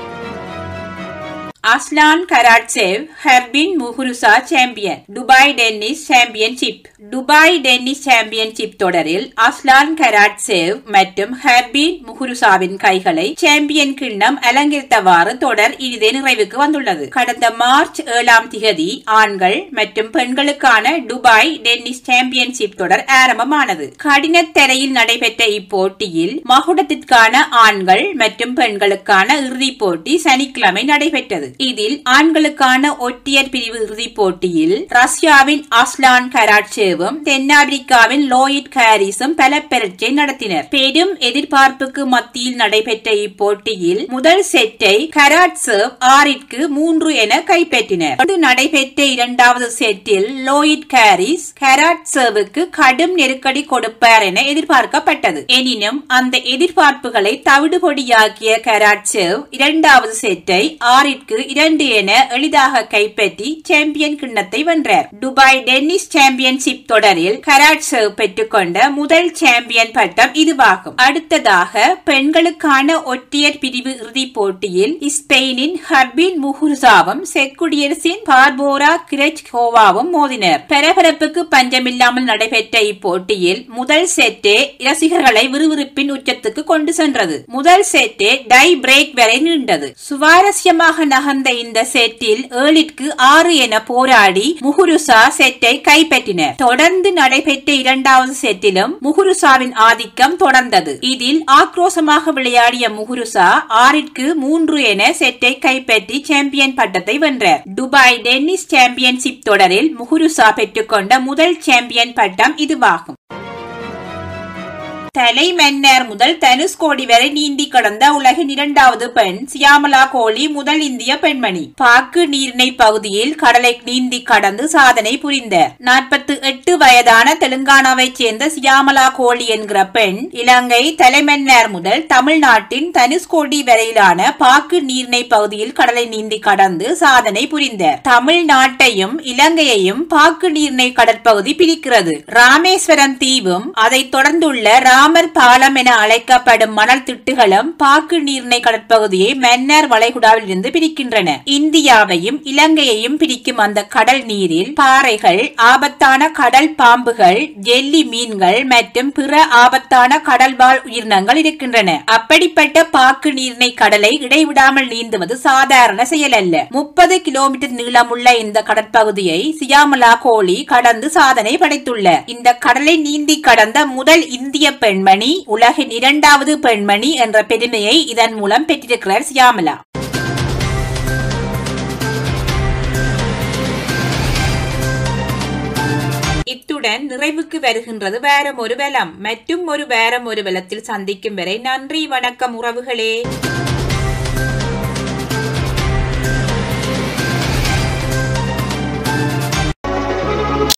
Aslan Karatsev Garbine Muguruza champion Dubai tennis championship Dubai tennis championship தொடரில் அஸ்லான் கராட்சேவ் மற்றும் ஹர்பின் முகுருசாவின் கைகளை சாம்பியன் கிண்ணம் அலங்கரித்தவாறு தொடர் இறுதி நிறைவுக்கு வந்துள்ளது கடந்த மார்ச் ஏழாம் திகதி ஆண்கள் மற்றும் பெண்களுக்கான துபாய் டென்னிஸ் சாம்பியன்ஷிப் தொடர் ஆரம்பமானது கடின தரையில் நடைபெற்ற இப்போட்டியில் மகுடத்திற்கான ஆண்கள் மற்றும் பெண்களுக்கான இறுதிப் போட்டி சனிக்கிழமை நடைபெற்றது இதில் ஆண்களுக்கான ஒற்றையர் பிரிவு இறுதிப் போட்டியில் ரஷ்யாவின் அஸ்லான் கராட்சேவும் தென்னாப்பிரிக்காவின் லோயிட் ஹாரிஸும் பல பரீட்சை நடத்தினர் பெரும் எதிர்பார்ப்புக்கு மத்தியில் நடைபெற்ற இப்போட்டியில் முதல் செட்டை கராட்சேவ் ஆறிற்கு மூன்று என கைப்பற்றினர் நடைபெற்ற இரண்டாவது செட்டில் லோயிட் ஹாரிஸ் கராட்சேவுக்கு கடும் நெருக்கடி கொடுப்பார் என எதிர்பார்க்கப்பட்டது எனினும் அந்த எதிர்பார்ப்புகளை தவிடுபொடியாக்கிய கராட்சேவ் இரண்டாவது செட்டை ஆறிற்கு இரண்டு என எளிதாக கைப்பற்றி சாம்பியன் கிண்ணத்தை வென்றார் துபாய் டென்னிஸ் சாம்பியன்ஷிப் தொடரில் கராட்சேவ் பெற்றுக்கொண்ட முதல் சாம்பியன் பட்டம் இதுவாகும் அடுத்ததாக பெண்களுக்கான ஒற்றையர் பிரிவு இறுதிப் போட்டியில் ஸ்பெயினின் ஹர்பின் முகுர்சாவும் செக்குடியரசின் பார்போரா கிரெச்கோவாவும் மோதினர் பரபரப்புக்கு பஞ்சமில்லாமல் நடைபெற்ற இப்போட்டியில் முதல் செட்டே ரசிகர்களை விறுவிறுப்பின் உச்சத்துக்கு கொண்டு சென்றது முதல் செட்டே டை பிரேக் வரை நீண்டது சுவாரஸ்யமாக நகர்ந்த இந்த செட்டில் ஏழிற்கு ஆறு என போராடி முகுருசா செட்டை கைப்பற்றினர் தொடர்ந்து நடைபெற்ற இரண்டாவது செட்டிலும் முகுருசாவின் ஆதிக்கம் தொடர்ந்தது இதில் ஆக்ரோஷமாக விளையாடிய முகுருசா ஆறிற்கு மூன்று என செட்டை கைப்பற்றி சாம்பியன் பட்டத்தை வென்றார் துபாய் டென்னிஸ் சாம்பியன்ஷிப் தொடரில் முகுருசா பெற்றுக்கொண்ட முதல் சாம்பியன் பட்டம் இதுவாகும் தலை மன்னர் முதல் தனுஷ்கோடி வரை நீந்தி கடந்த உலகின் இரண்டாவது பெண் சியாமலா கோலி முதல் இந்திய பெண்மணி பாக்கு நீர்ணை பகுதியில் கடலை நீந்தி கடந்து சாதனை புரிந்தார் நாற்பத்தி எட்டு வயதான தெலுங்கானாவைச் சேர்ந்த சியாமலா கோலி என்கிற பெண் இலங்கை தலைமன்னர் முதல் தமிழ்நாட்டின் தனுஷ்கோடி வரையிலான பாக்கு நீர்ணை பகுதியில் கடலை நீந்தி கடந்து சாதனை புரிந்தார் தமிழ்நாட்டையும் இலங்கையையும் பாக்கு நீர்ணை கடற்பகுதி பிரிக்கிறது ராமேஸ்வரம் தீவும் அதை தொடர்ந்துள்ள ரா ராமர் பாலம் என அழைக்கப்படும் மணல் திட்டுகளும் பாக்கு நீர்ணை கடற்பகுதியை மன்னார் வளைகுடாவில் இருந்து பிரிக்கின்றன இந்தியாவையும் இலங்கையையும் பிரிக்கும் அந்த கடல் நீரில் பாறைகள் ஆபத்தான கடல் பாம்புகள் ஜெல்லி மீன்கள் மற்றும் பிற ஆபத்தான கடல்வாழ் உயிரினங்கள் இருக்கின்றன அப்படிப்பட்ட பாக்கு நீர்ணை கடலை இடைவிடாமல் நீந்துவது சாதாரண செயல் அல்ல முப்பது கிலோமீட்டர் நீளமுள்ள இந்த கடற்பகுதியை சியாமலா கோலி கடந்து சாதனை படைத்துள்ள இந்த கடலை நீந்தி கடந்த முதல் இந்திய பெண்மணி உலகின் இரண்டாவது பெண்மணி என்ற பெருமையை இதன் மூலம் பெற்றிருக்கிறார் சியாமலா இத்துடன் நிறைவுக்கு வருகின்றது வேறம் ஒரு வலம் மற்றும் ஒரு வேறம் ஒரு வலத்தில் சந்திக்கும் வரை நன்றி வணக்கம் உறவுகளே